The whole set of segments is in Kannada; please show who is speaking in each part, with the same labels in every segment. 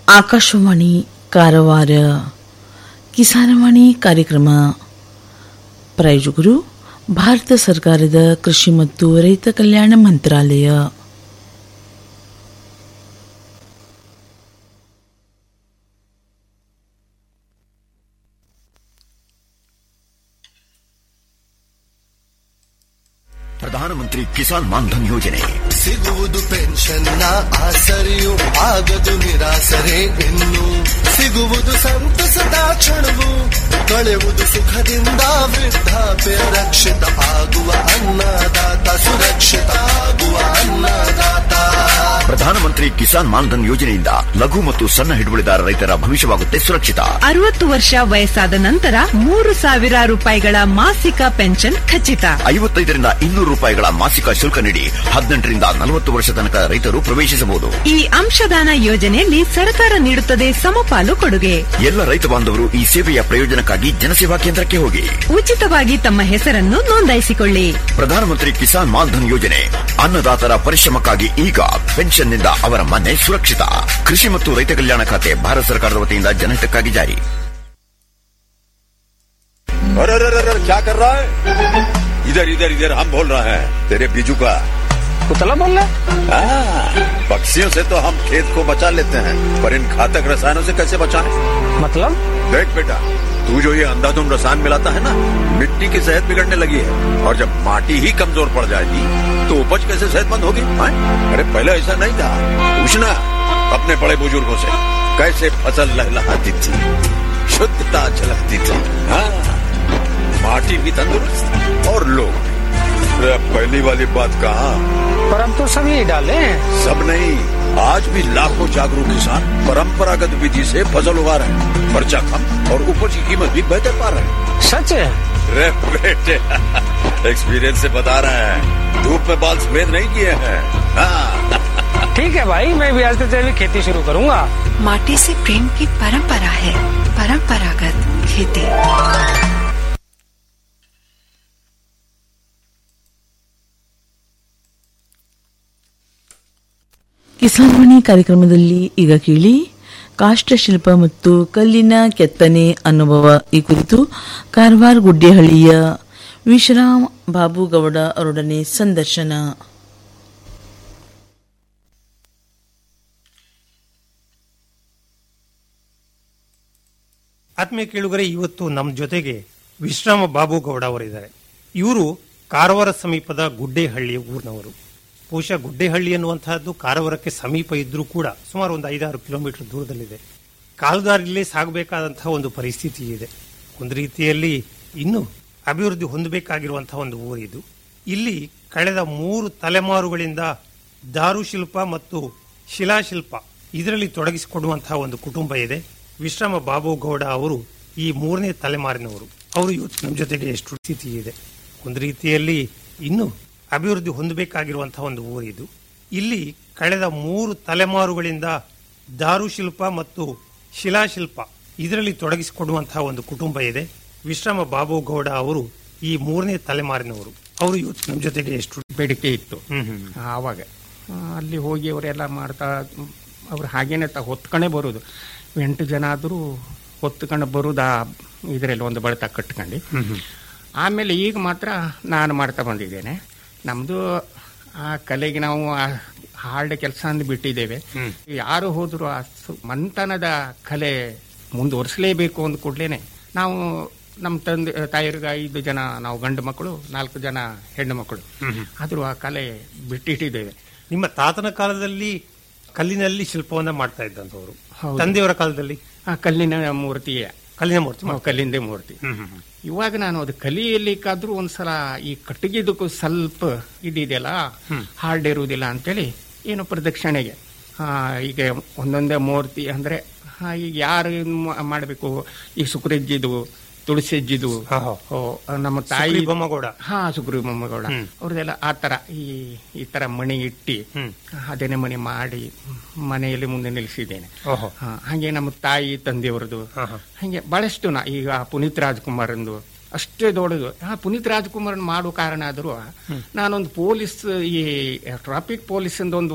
Speaker 1: ಆಕಾಶವಾಣಿ ಕಾರವಾರ ಕಿಸಾನವಾಣಿ ಕಾರ್ಯಕ್ರಮ ಪ್ರಾಯೋಜಕರು ಭಾರತ ಸರ್ಕಾರದ ಕೃಷಿ ಮತ್ತು ರೈತ ಕಲ್ಯಾಣ ಮಂತ್ರಾಲಯ
Speaker 2: ಪ್ರಧಾನಮಂತ್ರಿ ಕಿಸಾನ್ ಮಾನ್ಧನ್ ಯೋಜನೆ
Speaker 3: ಸಿಗುವುದು ಪೆನ್ಷನ್ನ ಆಸರೆಯು ಆಗದು ನಿರಾಸರೆ ಇನ್ನು ಸಿಗುವುದು ಸಂತಸದ ಕ್ಷಣವು ಕಳೆಯುವುದು ಸುಖದಿಂದ ವೃದ್ಧಾಪ್ಯ ರಕ್ಷಿತ ಆಗುವ ಅನ್ನದಾತ ಸುರಕ್ಷಿತ ಆಗುವ ಅನ್ನದಾತ
Speaker 2: ಪ್ರಧಾನಮಂತ್ರಿ ಕಿಸಾನ್ ಮಾನ್ಧನ್ ಯೋಜನೆಯಿಂದ ಲಘು ಮತ್ತು ಸಣ್ಣ ಹಿಡುವಳಿದಾರ ರೈತರ ಭವಿಷ್ಯವಾಗುತ್ತೆ ಸುರಕ್ಷಿತ
Speaker 4: ಅರವತ್ತು ವರ್ಷ ವಯಸ್ಸಾದ ನಂತರ ಮೂರು ಸಾವಿರ ರೂಪಾಯಿಗಳ ಮಾಸಿಕ ಪೆನ್ಷನ್ ಖಚಿತ
Speaker 2: ಐವತ್ತೈದರಿಂದ ಇನ್ನೂರು ರೂಪಾಯಿಗಳ ಮಾಸಿಕ ಶುಲ್ಕ ನೀಡಿ ಹದಿನೆಂಟರಿಂದ ನಲವತ್ತು ವರ್ಷ ತನಕ ರೈತರು ಪ್ರವೇಶಿಸಬಹುದು
Speaker 4: ಈ ಅಂಶದಾನ ಯೋಜನೆಯಲ್ಲಿ ಸರ್ಕಾರ ನೀಡುತ್ತದೆ ಸಮಪಾಲು ಕೊಡುಗೆ
Speaker 2: ಎಲ್ಲ ರೈತ ಬಾಂಧವರು ಈ ಸೇವೆಯ ಪ್ರಯೋಜನಕ್ಕಾಗಿ ಜನಸೇವಾ ಕೇಂದ್ರಕ್ಕೆ ಹೋಗಿ
Speaker 4: ಉಚಿತವಾಗಿ ತಮ್ಮ ಹೆಸರನ್ನು ನೋಂದಾಯಿಸಿಕೊಳ್ಳಿ
Speaker 2: ಪ್ರಧಾನಮಂತ್ರಿ ಕಿಸಾನ್ ಮಾನ್ಧನ್ ಯೋಜನೆ ಅನ್ನದಾತರ ಪರಿಶ್ರಮಕ್ಕಾಗಿ ಈಗ ಪೆನ್ಷನ್ನಿಂದ ಅವರ ಮನೆ ಸುರಕ್ಷಿತ ಕೃಷಿ ಮತ್ತು ರೈತ ಕಲ್ಯಾಣ ಖಾತೆ ಭಾರತ ಸರ್ಕಾರದ ವತಿಯಿಂದ ಜನಹಿತಕ್ಕಾಗಿ ಜಾರಿ
Speaker 5: अरे अरे अरे अरे, क्या कर रहा है इधर इधर इधर हम बोल रहे हैं तेरे बीजू का
Speaker 6: कुतला बोल रहा
Speaker 5: हाँ, पक्षियों से तो हम खेत को बचा लेते हैं पर इन घातक रसायनों से कैसे बचाएं
Speaker 6: मतलब
Speaker 5: देख बेटा तू जो ये अंधाधुंध रसायन मिलाता है ना मिट्टी की सेहत बिगड़ने लगी है और जब माटी ही कमजोर पड़ जाएगी तो उपज कैसे सेहतमंद होगी हाँ? अरे पहले ऐसा नहीं था पूछना अपने बड़े बुजुर्गों से कैसे फसल लहलहाती थी शुद्धता झलकती थी हाँ माटी भी तंदुरुस्त और लोग भी अरे अब पहली वाली बात कहा
Speaker 6: पर हम तो सब यही डाले हैं
Speaker 5: सब नहीं आज भी लाखों जागरूक किसान परंपरागत विधि से फसल उगा रहे हैं खर्चा कम और उपज की कीमत भी बेहतर पा रहे हैं
Speaker 6: सच है
Speaker 5: रे बेटे एक्सपीरियंस से बता रहे हैं धूप में बाल सफेद नहीं किए हैं हाँ
Speaker 6: ठीक है भाई मैं भी आज से जैविक खेती शुरू करूंगा
Speaker 7: माटी से प्रेम की परंपरा है परंपरागत खेती
Speaker 1: ಕಿಸಾನ್ವಾಣಿ ಕಾರ್ಯಕ್ರಮದಲ್ಲಿ ಈಗ ಕೇಳಿ ಕಾಷ್ಟಶಿಲ್ಪ ಮತ್ತು ಕಲ್ಲಿನ ಕೆತ್ತನೆ ಅನುಭವ ಈ ಕುರಿತು ಕಾರವಾರ ಗುಡ್ಡೆಹಳ್ಳಿಯ ವಿಶ್ರಾಮ್ ಬಾಬುಗೌಡ ಅವರೊಡನೆ ಸಂದರ್ಶನ
Speaker 8: ಆತ್ಮೀಯ ಕೇಳುಗರೆ ಇವತ್ತು ನಮ್ಮ ಜೊತೆಗೆ ವಿಶ್ರಾಮ ಬಾಬು ಗೌಡ ಅವರಿದ್ದಾರೆ ಇವರು ಕಾರವಾರ ಸಮೀಪದ ಗುಡ್ಡೆಹಳ್ಳಿಯ ಊರಿನವರು ಬಹುಶಃ ಗುಡ್ಡೆಹಳ್ಳಿ ಅನ್ನುವಂತಹದ್ದು ಕಾರವಾರಕ್ಕೆ ಸಮೀಪ ಇದ್ರೂ ಕೂಡ ಸುಮಾರು ಒಂದು ಐದಾರು ಕಿಲೋಮೀಟರ್ ದೂರದಲ್ಲಿದೆ ಕಾಲುದಾರಿಯಲ್ಲೇ ಸಾಗಬೇಕಾದಂತಹ ಒಂದು ಪರಿಸ್ಥಿತಿ ಇದೆ ಒಂದು ರೀತಿಯಲ್ಲಿ ಇನ್ನು ಅಭಿವೃದ್ಧಿ ಹೊಂದಬೇಕಾಗಿರುವಂತಹ ಒಂದು ಊರಿದು ಇಲ್ಲಿ ಕಳೆದ ಮೂರು ತಲೆಮಾರುಗಳಿಂದ ದಾರುಶಿಲ್ಪ ಮತ್ತು ಶಿಲಾಶಿಲ್ಪ ಇದರಲ್ಲಿ ತೊಡಗಿಸಿಕೊಡುವಂತಹ ಒಂದು ಕುಟುಂಬ ಇದೆ ವಿಶ್ರಾಮ ಬಾಬು ಗೌಡ ಅವರು ಈ ಮೂರನೇ ತಲೆಮಾರಿನವರು ಅವರು ಇವತ್ತು ನಮ್ಮ ಜೊತೆಗೆ ಎಷ್ಟು ಸ್ಥಿತಿ ಇದೆ ಒಂದು ರೀತಿಯಲ್ಲಿ ಇನ್ನು ಅಭಿವೃದ್ಧಿ ಹೊಂದಬೇಕಾಗಿರುವಂತಹ ಒಂದು ಊರಿದು ಇಲ್ಲಿ ಕಳೆದ ಮೂರು ತಲೆಮಾರುಗಳಿಂದ ದಾರುಶಿಲ್ಪ ಮತ್ತು ಶಿಲಾಶಿಲ್ಪ ಇದರಲ್ಲಿ ತೊಡಗಿಸಿಕೊಡುವಂತಹ ಒಂದು ಕುಟುಂಬ ಇದೆ ವಿಶ್ರಾಮ ಬಾಬು ಗೌಡ ಅವರು ಈ ಮೂರನೇ ತಲೆಮಾರಿನವರು ಅವರು ಇವತ್ತು ನಮ್ಮ ಜೊತೆಗೆ ಎಷ್ಟು
Speaker 9: ಬೇಡಿಕೆ ಇತ್ತು
Speaker 8: ಹ್ಮ್ ಹ್ಮ್
Speaker 9: ಆವಾಗ ಆ, ಅಲ್ಲಿ ಹೋಗಿ ಅವರೆಲ್ಲ ಮಾಡ್ತಾ ಅವ್ರು ಹಾಗೇನೆ ತ ಹೊತ್ಕೊಂಡೇ ಬರೋದು ಎಂಟು ಜನ ಆದರೂ ಹೊತ್ಕೊಂಡು ಬರೋದು ಆ ಇದರಲ್ಲಿ ಒಂದು ಬಳಿತ ಕಟ್ಕೊಂಡು ಆಮೇಲೆ ಈಗ ಮಾತ್ರ ನಾನು ಮಾಡ್ತಾ ಬಂದಿದ್ದೇನೆ ನಮ್ಮದು ಆ ಕಲೆಗೆ ನಾವು ಆ ಹಾರ್ಡ್ ಕೆಲಸ ಅಂದು ಬಿಟ್ಟಿದ್ದೇವೆ ಯಾರು ಹೋದ್ರು ಆ ಸು- ಮಂತನದ ಕಲೆ ಮುಂದುವರಿಸಲೇಬೇಕು ಅಂದ ಕೂಡಲೇ ನಾವು ನಮ್ಮ ತಂದೆ ತಾಯಿರಿಗೆ ಐದು ಜನ ನಾವು ಗಂಡು ಮಕ್ಕಳು ನಾಲ್ಕು ಜನ ಹೆಣ್ಣು ಮಕ್ಕಳು ಆದರೂ ಆ ಕಲೆ ಬಿಟ್ಟಿಟ್ಟಿದ್ದೇವೆ
Speaker 8: ನಿಮ್ಮ ತಾತನ ಕಾಲದಲ್ಲಿ ಕಲ್ಲಿನಲ್ಲಿ ಶಿಲ್ಪವನ್ನ ಮಾಡ್ತಾ ಇದ್ದಂತವರು
Speaker 9: ಹೌದು.
Speaker 8: ತಂದೆಯವರ ಕಾಲದಲ್ಲಿ
Speaker 9: ಆ ಕಲ್ಲಿನ ಮೂರ್ತಿಯೇ
Speaker 8: ಕಲ್ಲಿನ ಮೂರ್ತಿ
Speaker 9: ನಾವು ಕಲ್ಲಿಂದೇ ಮೂರ್ತಿ ಇವಾಗ ನಾನು ಅದು ಕಲಿಯಲಿಕ್ಕಾದ್ರೂ ಒಂದ್ಸಲ ಈ ಕಟ್ಟಿಗೆದಕ್ಕೂ ಸ್ವಲ್ಪ ಇದಿದೆಯಲ್ಲ ಹಾರ್ಡ್ ಇರುವುದಿಲ್ಲ ಅಂತೇಳಿ ಏನು ಪ್ರದಕ್ಷಿಣೆಗೆ ಆ, ಈಗ ಒಂದೊಂದೇ ಮೂರ್ತಿ ಅಂದ್ರೆ ಆ, ಈಗ ಯಾರು ಮಾಡಬೇಕು ಈ ಸುಕ್ರಜ್ಜಿದು ತುಳಸಿಜ್ಜಿದು
Speaker 8: ಹಾ, ಹಾ.
Speaker 9: ಓ, ನಮ್ಮ ತಾಯಿ
Speaker 8: ಸುಗ್ರಿ ಬೊಮ್ಮಗೌಡ
Speaker 9: ಹಾ ಸುಗ್ರೀವ ಮೊಮ್ಮಗೌಡ
Speaker 8: ಹ್ಮ್.
Speaker 9: ಅವ್ರದೆಲ್ಲ ಆ ತರ ಈ ಈ ತರ ಮಣಿ ಇಟ್ಟಿ
Speaker 8: ಹ್ಮ್.
Speaker 9: ಅದೇನೆ ಮಣಿ ಮಾಡಿ ಮನೆಯಲ್ಲಿ ಮುಂದೆ ನಿಲ್ಲಿಸಿದ್ದೇನೆ
Speaker 8: ಓಹೋ
Speaker 9: ಹಾ, ಹಾಗೆ ನಮ್ಮ ತಾಯಿ ತಂದೆಯವರದು
Speaker 8: ಹಾ, ಹಾ.
Speaker 9: ಹಂಗೆ ಬಹಳಷ್ಟು ನಾ ಈಗ ಪುನೀತ್ ರಾಜ್ಕುಮಾರಂದು ಅಷ್ಟೇ ದೊಡ್ಡದು ಆ ಪುನೀತ್ ರಾಜ್ಕುಮಾರ್ ಮಾಡೋ ಕಾರಣ ಆದರೂ ನಾನೊಂದು ಪೊಲೀಸ್ ಈ ಟ್ರಾಫಿಕ್ ಪೊಲೀಸ್ ಒಂದು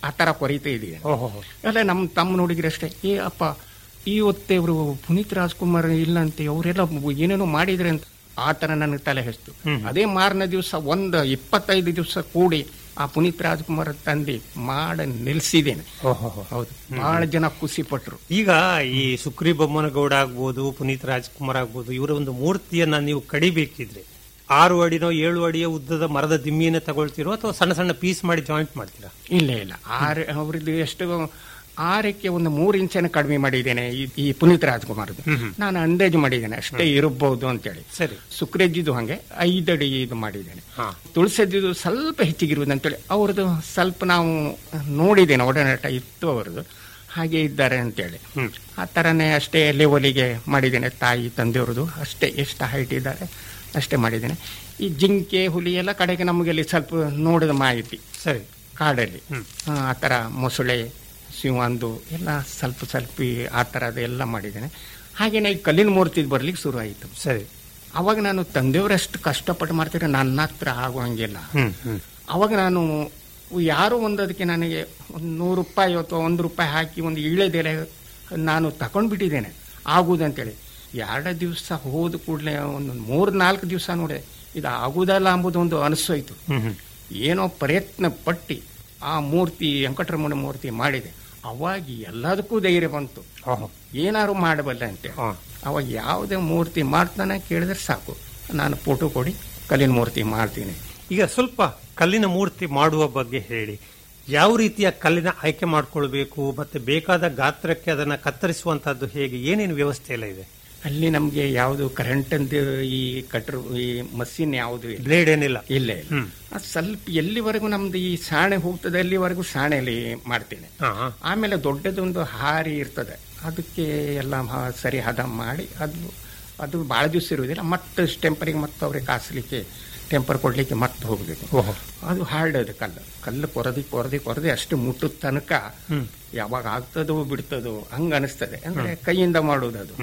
Speaker 9: ಆ ತರ ಕೊರೀತಾ ಇದೀವಿ
Speaker 8: ಓಹೋ
Speaker 9: ಎಲ್ಲ ನಮ್ಮ ತಮ್ಮ ನೋಡಿದ್ರೆ ಅಷ್ಟೇ ಏ ಅಪ್ಪ ಈ ಹೊತ್ತೆ ಇವರು ಪುನೀತ್ ರಾಜ್ಕುಮಾರ್ ಇಲ್ಲಂತೆ ಅವರೆಲ್ಲ ಏನೇನೋ ಮಾಡಿದ್ರೆ ಅಂತ ಆ ತರ ನನಗೆ ತಲೆ ಹೆಸ್ತು ಅದೇ ಮಾರನೇ ದಿವಸ ಒಂದು ಇಪ್ಪತ್ತೈದು ದಿವಸ ಕೂಡಿ ಆ ಪುನೀತ್ ರಾಜ್ಕುಮಾರ್ ತಂದೆ ಮಾಡ ನಿಲ್ಸಿದ್ದೇನೆ
Speaker 8: ಓಹೋ
Speaker 9: ಹೌದು ಬಹಳ ಜನ ಖುಷಿ ಪಟ್ರು
Speaker 8: ಈಗ ಈ ಸುಕ್ರಿ ಬೊಮ್ಮನಗೌಡ ಆಗ್ಬೋದು ಪುನೀತ್ ರಾಜ್ಕುಮಾರ್ ಆಗ್ಬೋದು ಇವರ ಒಂದು ಮೂರ್ತಿಯನ್ನ ನೀವು ಕಡಿಬೇಕಿದ್ರೆ ಆರು ಅಡಿನೋ ಏಳು ಅಡಿಯ ಉದ್ದದ ಮರದ ದಿಮ್ಮಿಯನ್ನ ತಗೊಳ್ತಿರೋ ಅಥವಾ ಸಣ್ಣ ಸಣ್ಣ ಪೀಸ್ ಮಾಡಿ ಜಾಯಿಂಟ್ ಮಾಡ್ತೀರಾ
Speaker 9: ಇಲ್ಲ ಇಲ್ಲ ಆರ್ ಅವ್ರದ್ದು ಎಷ್ಟು ಆರಕ್ಕೆ ಒಂದು ಮೂರು ಇಂಚನ ಕಡಿಮೆ ಮಾಡಿದ್ದೇನೆ ಈ- ಈ ಪುನೀತ್ ರಾಜ್ಕುಮಾರ್ದು ನಾನು ಅಂದಾಜು ಮಾಡಿದ್ದೇನೆ ಅಷ್ಟೇ ಇರಬಹುದು ಅಂತೇಳಿ
Speaker 8: ಸರಿ
Speaker 9: ಸುಕ್ರೇಜಿದು ಹಾಗೆ ಐದಡಿ ಇದು ಮಾಡಿದ್ದೇನೆ
Speaker 8: ಹಾ.
Speaker 9: ತುಳಸಿದ್ದು ಸ್ವಲ್ಪ ಹೆಚ್ಚಿಗಿರುವುದು ಅಂತೇಳಿ ಅವ್ರದ್ದು ಸ್ವಲ್ಪ ನಾವು ನೋಡಿದ್ದೇನೆ ಒಡನಾಟ ಇತ್ತು ಅವರದು ಹಾಗೆ ಇದ್ದಾರೆ ಅಂತೇಳಿ ಆ ಥರನೇ ಅಷ್ಟೇ ಲೆವೆಲಿಗೆ ಮಾಡಿದ್ದೇನೆ ತಾಯಿ ತಂದೆಯವ್ರದ್ದು ಅಷ್ಟೇ ಎಷ್ಟು ಹೈಟ್ ಇದ್ದಾರೆ ಅಷ್ಟೇ ಮಾಡಿದ್ದೇನೆ ಈ ಜಿಂಕೆ ಹುಲಿ ಎಲ್ಲ ಕಡೆಗೆ ನಮಗೆ ಅಲ್ಲಿ ಸ್ವಲ್ಪ ನೋಡಿದ ಮಾಹಿತಿ
Speaker 8: ಸರಿ
Speaker 9: ಕಾಡಲ್ಲಿ ಆ, ಆ ಥರ ಮೊಸಳೆ ಸಿಂಹಂದು ಎಲ್ಲ ಸ್ವಲ್ಪ ಸ್ವಲ್ಪ ಈ- ಆ ಥರದ್ದು ಎಲ್ಲ ಮಾಡಿದ್ದೇನೆ ಹಾಗೇನೆ ಈ ಕಲ್ಲಿನ ಮೂರ್ತಿ ಬರ್ಲಿಕ್ಕೆ ಶುರು ಆಯಿತು
Speaker 8: ಸರಿ
Speaker 9: ಅವಾಗ ನಾನು ತಂದೆಯವರಷ್ಟು ಕಷ್ಟಪಟ್ಟು ಮಾಡ್ತಾರೆ ನನ್ನ ಹತ್ರ ಆಗುವಂಗಿಲ್ಲ
Speaker 8: ಹ್ಮ್ ಹ್ಮ್
Speaker 9: ಅವಾಗ ನಾನು ಯಾರೋ ಒಂದು ಅದಕ್ಕೆ ನನಗೆ ಒಂದು ನೂರು ರೂಪಾಯಿ ಅಥವಾ ಒಂದು ರೂಪಾಯಿ ಹಾಕಿ ಒಂದು ಇಳೆದೆಲೆ ನಾನು ತಗೊಂಡ್ಬಿಟ್ಟಿದ್ದೇನೆ ಆಗುದಂತೇಳಿ ಎರಡು ದಿವಸ ಹೋದ ಕೂಡಲೇ ಒಂದು ಮೂರು ನಾಲ್ಕು ದಿವಸ ನೋಡಿದೆ ಇದು ಆಗುದಲ್ಲ ಎಂಬುದು ಒಂದು ಅನಿಸೋಯ್ತು
Speaker 8: ಹ್ಮ್ ಹ್ಮ್
Speaker 9: ಏನೋ ಪ್ರಯತ್ನ ಪಟ್ಟಿ ಆ ಮೂರ್ತಿ ವೆಂಕಟರಮಣ ಮೂರ್ತಿ ಮಾಡಿದೆ ಅವಾಗ ಎಲ್ಲದಕ್ಕೂ ಧೈರ್ಯ ಬಂತು
Speaker 8: ಓಹೋ
Speaker 9: ಏನಾದ್ರು ಮಾಡಬಲ್ಲೆ ಅಂತೇಳಿ
Speaker 8: ಹಾ.
Speaker 9: ಅವಾಗ ಯಾವುದೇ ಮೂರ್ತಿ ಮಾಡ್ತಾನೆ ಕೇಳಿದ್ರೆ ಸಾಕು ನಾನು ಫೋಟೋ ಕೊಡಿ ಕಲ್ಲಿನ ಮೂರ್ತಿ ಮಾಡ್ತೀನಿ
Speaker 8: ಈಗ ಸ್ವಲ್ಪ ಕಲ್ಲಿನ ಮೂರ್ತಿ ಮಾಡುವ ಬಗ್ಗೆ ಹೇಳಿ ಯಾವ ರೀತಿಯ ಕಲ್ಲಿನ ಆಯ್ಕೆ ಮಾಡ್ಕೊಳ್ಬೇಕು ಮತ್ತೆ ಬೇಕಾದ ಗಾತ್ರಕ್ಕೆ ಅದನ್ನ ಕತ್ತರಿಸುವಂತಹದ್ದು ಹೇಗೆ ಏನೇನು ವ್ಯವಸ್ಥೆ ಎಲ್ಲ ಇದೆ
Speaker 9: ಅಲ್ಲಿ ನಮಗೆ ಯಾವುದು ಕರೆಂಟ್ ಅಂತ ಈ ಕಟ್ರು ಈ ಮಷಿನ್ ಯಾವುದು ಇಲ್ಲ
Speaker 8: ಬ್ಲೇಡ್ ಏನಿಲ್ಲ
Speaker 9: ಇಲ್ಲ ಇಲ್ಲ ಅದ್ ಸ್ವಲ್ಪ ಎಲ್ಲಿವರೆಗೂ ನಮ್ದು ಈ ಸಾಣೆ ಹೋಗ್ತದೆ ಅಲ್ಲಿವರೆಗೂ ಸಾಣೆಯಲ್ಲಿ ಮಾಡ್ತೇನೆ
Speaker 8: ಹಾ, ಹಾ.
Speaker 9: ಆಮೇಲೆ ದೊಡ್ಡದೊಂದು ಹಾರಿ ಇರ್ತದೆ ಅದಕ್ಕೆ ಎಲ್ಲ ಹ- ಸರಿ ಹದ ಮಾಡಿ ಅದು ಅದು ಭಾಳ ದಿವಸ ಇರುವುದಿಲ್ಲ ಮತ್ತೆ ಟೆಂಪರಿಗೆ ಮತ್ತೆ ಅವ್ರಿಗೆ ಕಾಸಲಿಕ್ಕೆ ಟೆಂಪರ್ ಕೊಡ್ಲಿಕ್ಕೆ ಮತ್ತೆ ಹೋಗ್ಬೇಕು
Speaker 8: ಓಹೋ
Speaker 9: ಅದು ಹಾರ್ಡ್ ಅದು ಕಲ್ಲು ಕಲ್ಲು ಕೊರದಿ ಕೊರದಿ ಕೊರದಿ ಅಷ್ಟು ಮುಟ್ಟದ ತನಕ ಯಾವಾಗ ಆಗ್ತದೋ ಬಿಡ್ತದೋ ಹಂಗ ಅನಿಸ್ತದೆ ಅಂದ್ರೆ ಕೈಯಿಂದ ಮಾಡೋದು ಅದು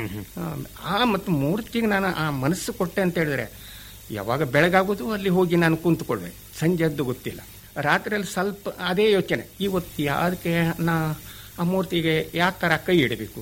Speaker 9: ಆ ಮತ್ತು ಮೂರ್ತಿಗೆ ನಾನು ಆ ಮನಸ್ಸು ಕೊಟ್ಟೆ ಅಂತ ಹೇಳಿದ್ರೆ ಯಾವಾಗ ಬೆಳಗಾಗೋದು ಅಲ್ಲಿ ಹೋಗಿ ನಾನು ಕುಂತ್ಕೊಳ್ಬೇಕು ಸಂಜೆ ಎದ್ದು ಗೊತ್ತಿಲ್ಲ ರಾತ್ರಿಯಲ್ಲಿ ಸ್ವಲ್ಪ ಅದೇ ಯೋಚನೆ ಇವತ್ತು ಯಾವ್ದಕ್ಕೆ ನಾ ಆ ಮೂರ್ತಿಗೆ ಯಾವ ಥರ ಕೈ ಇಡಬೇಕು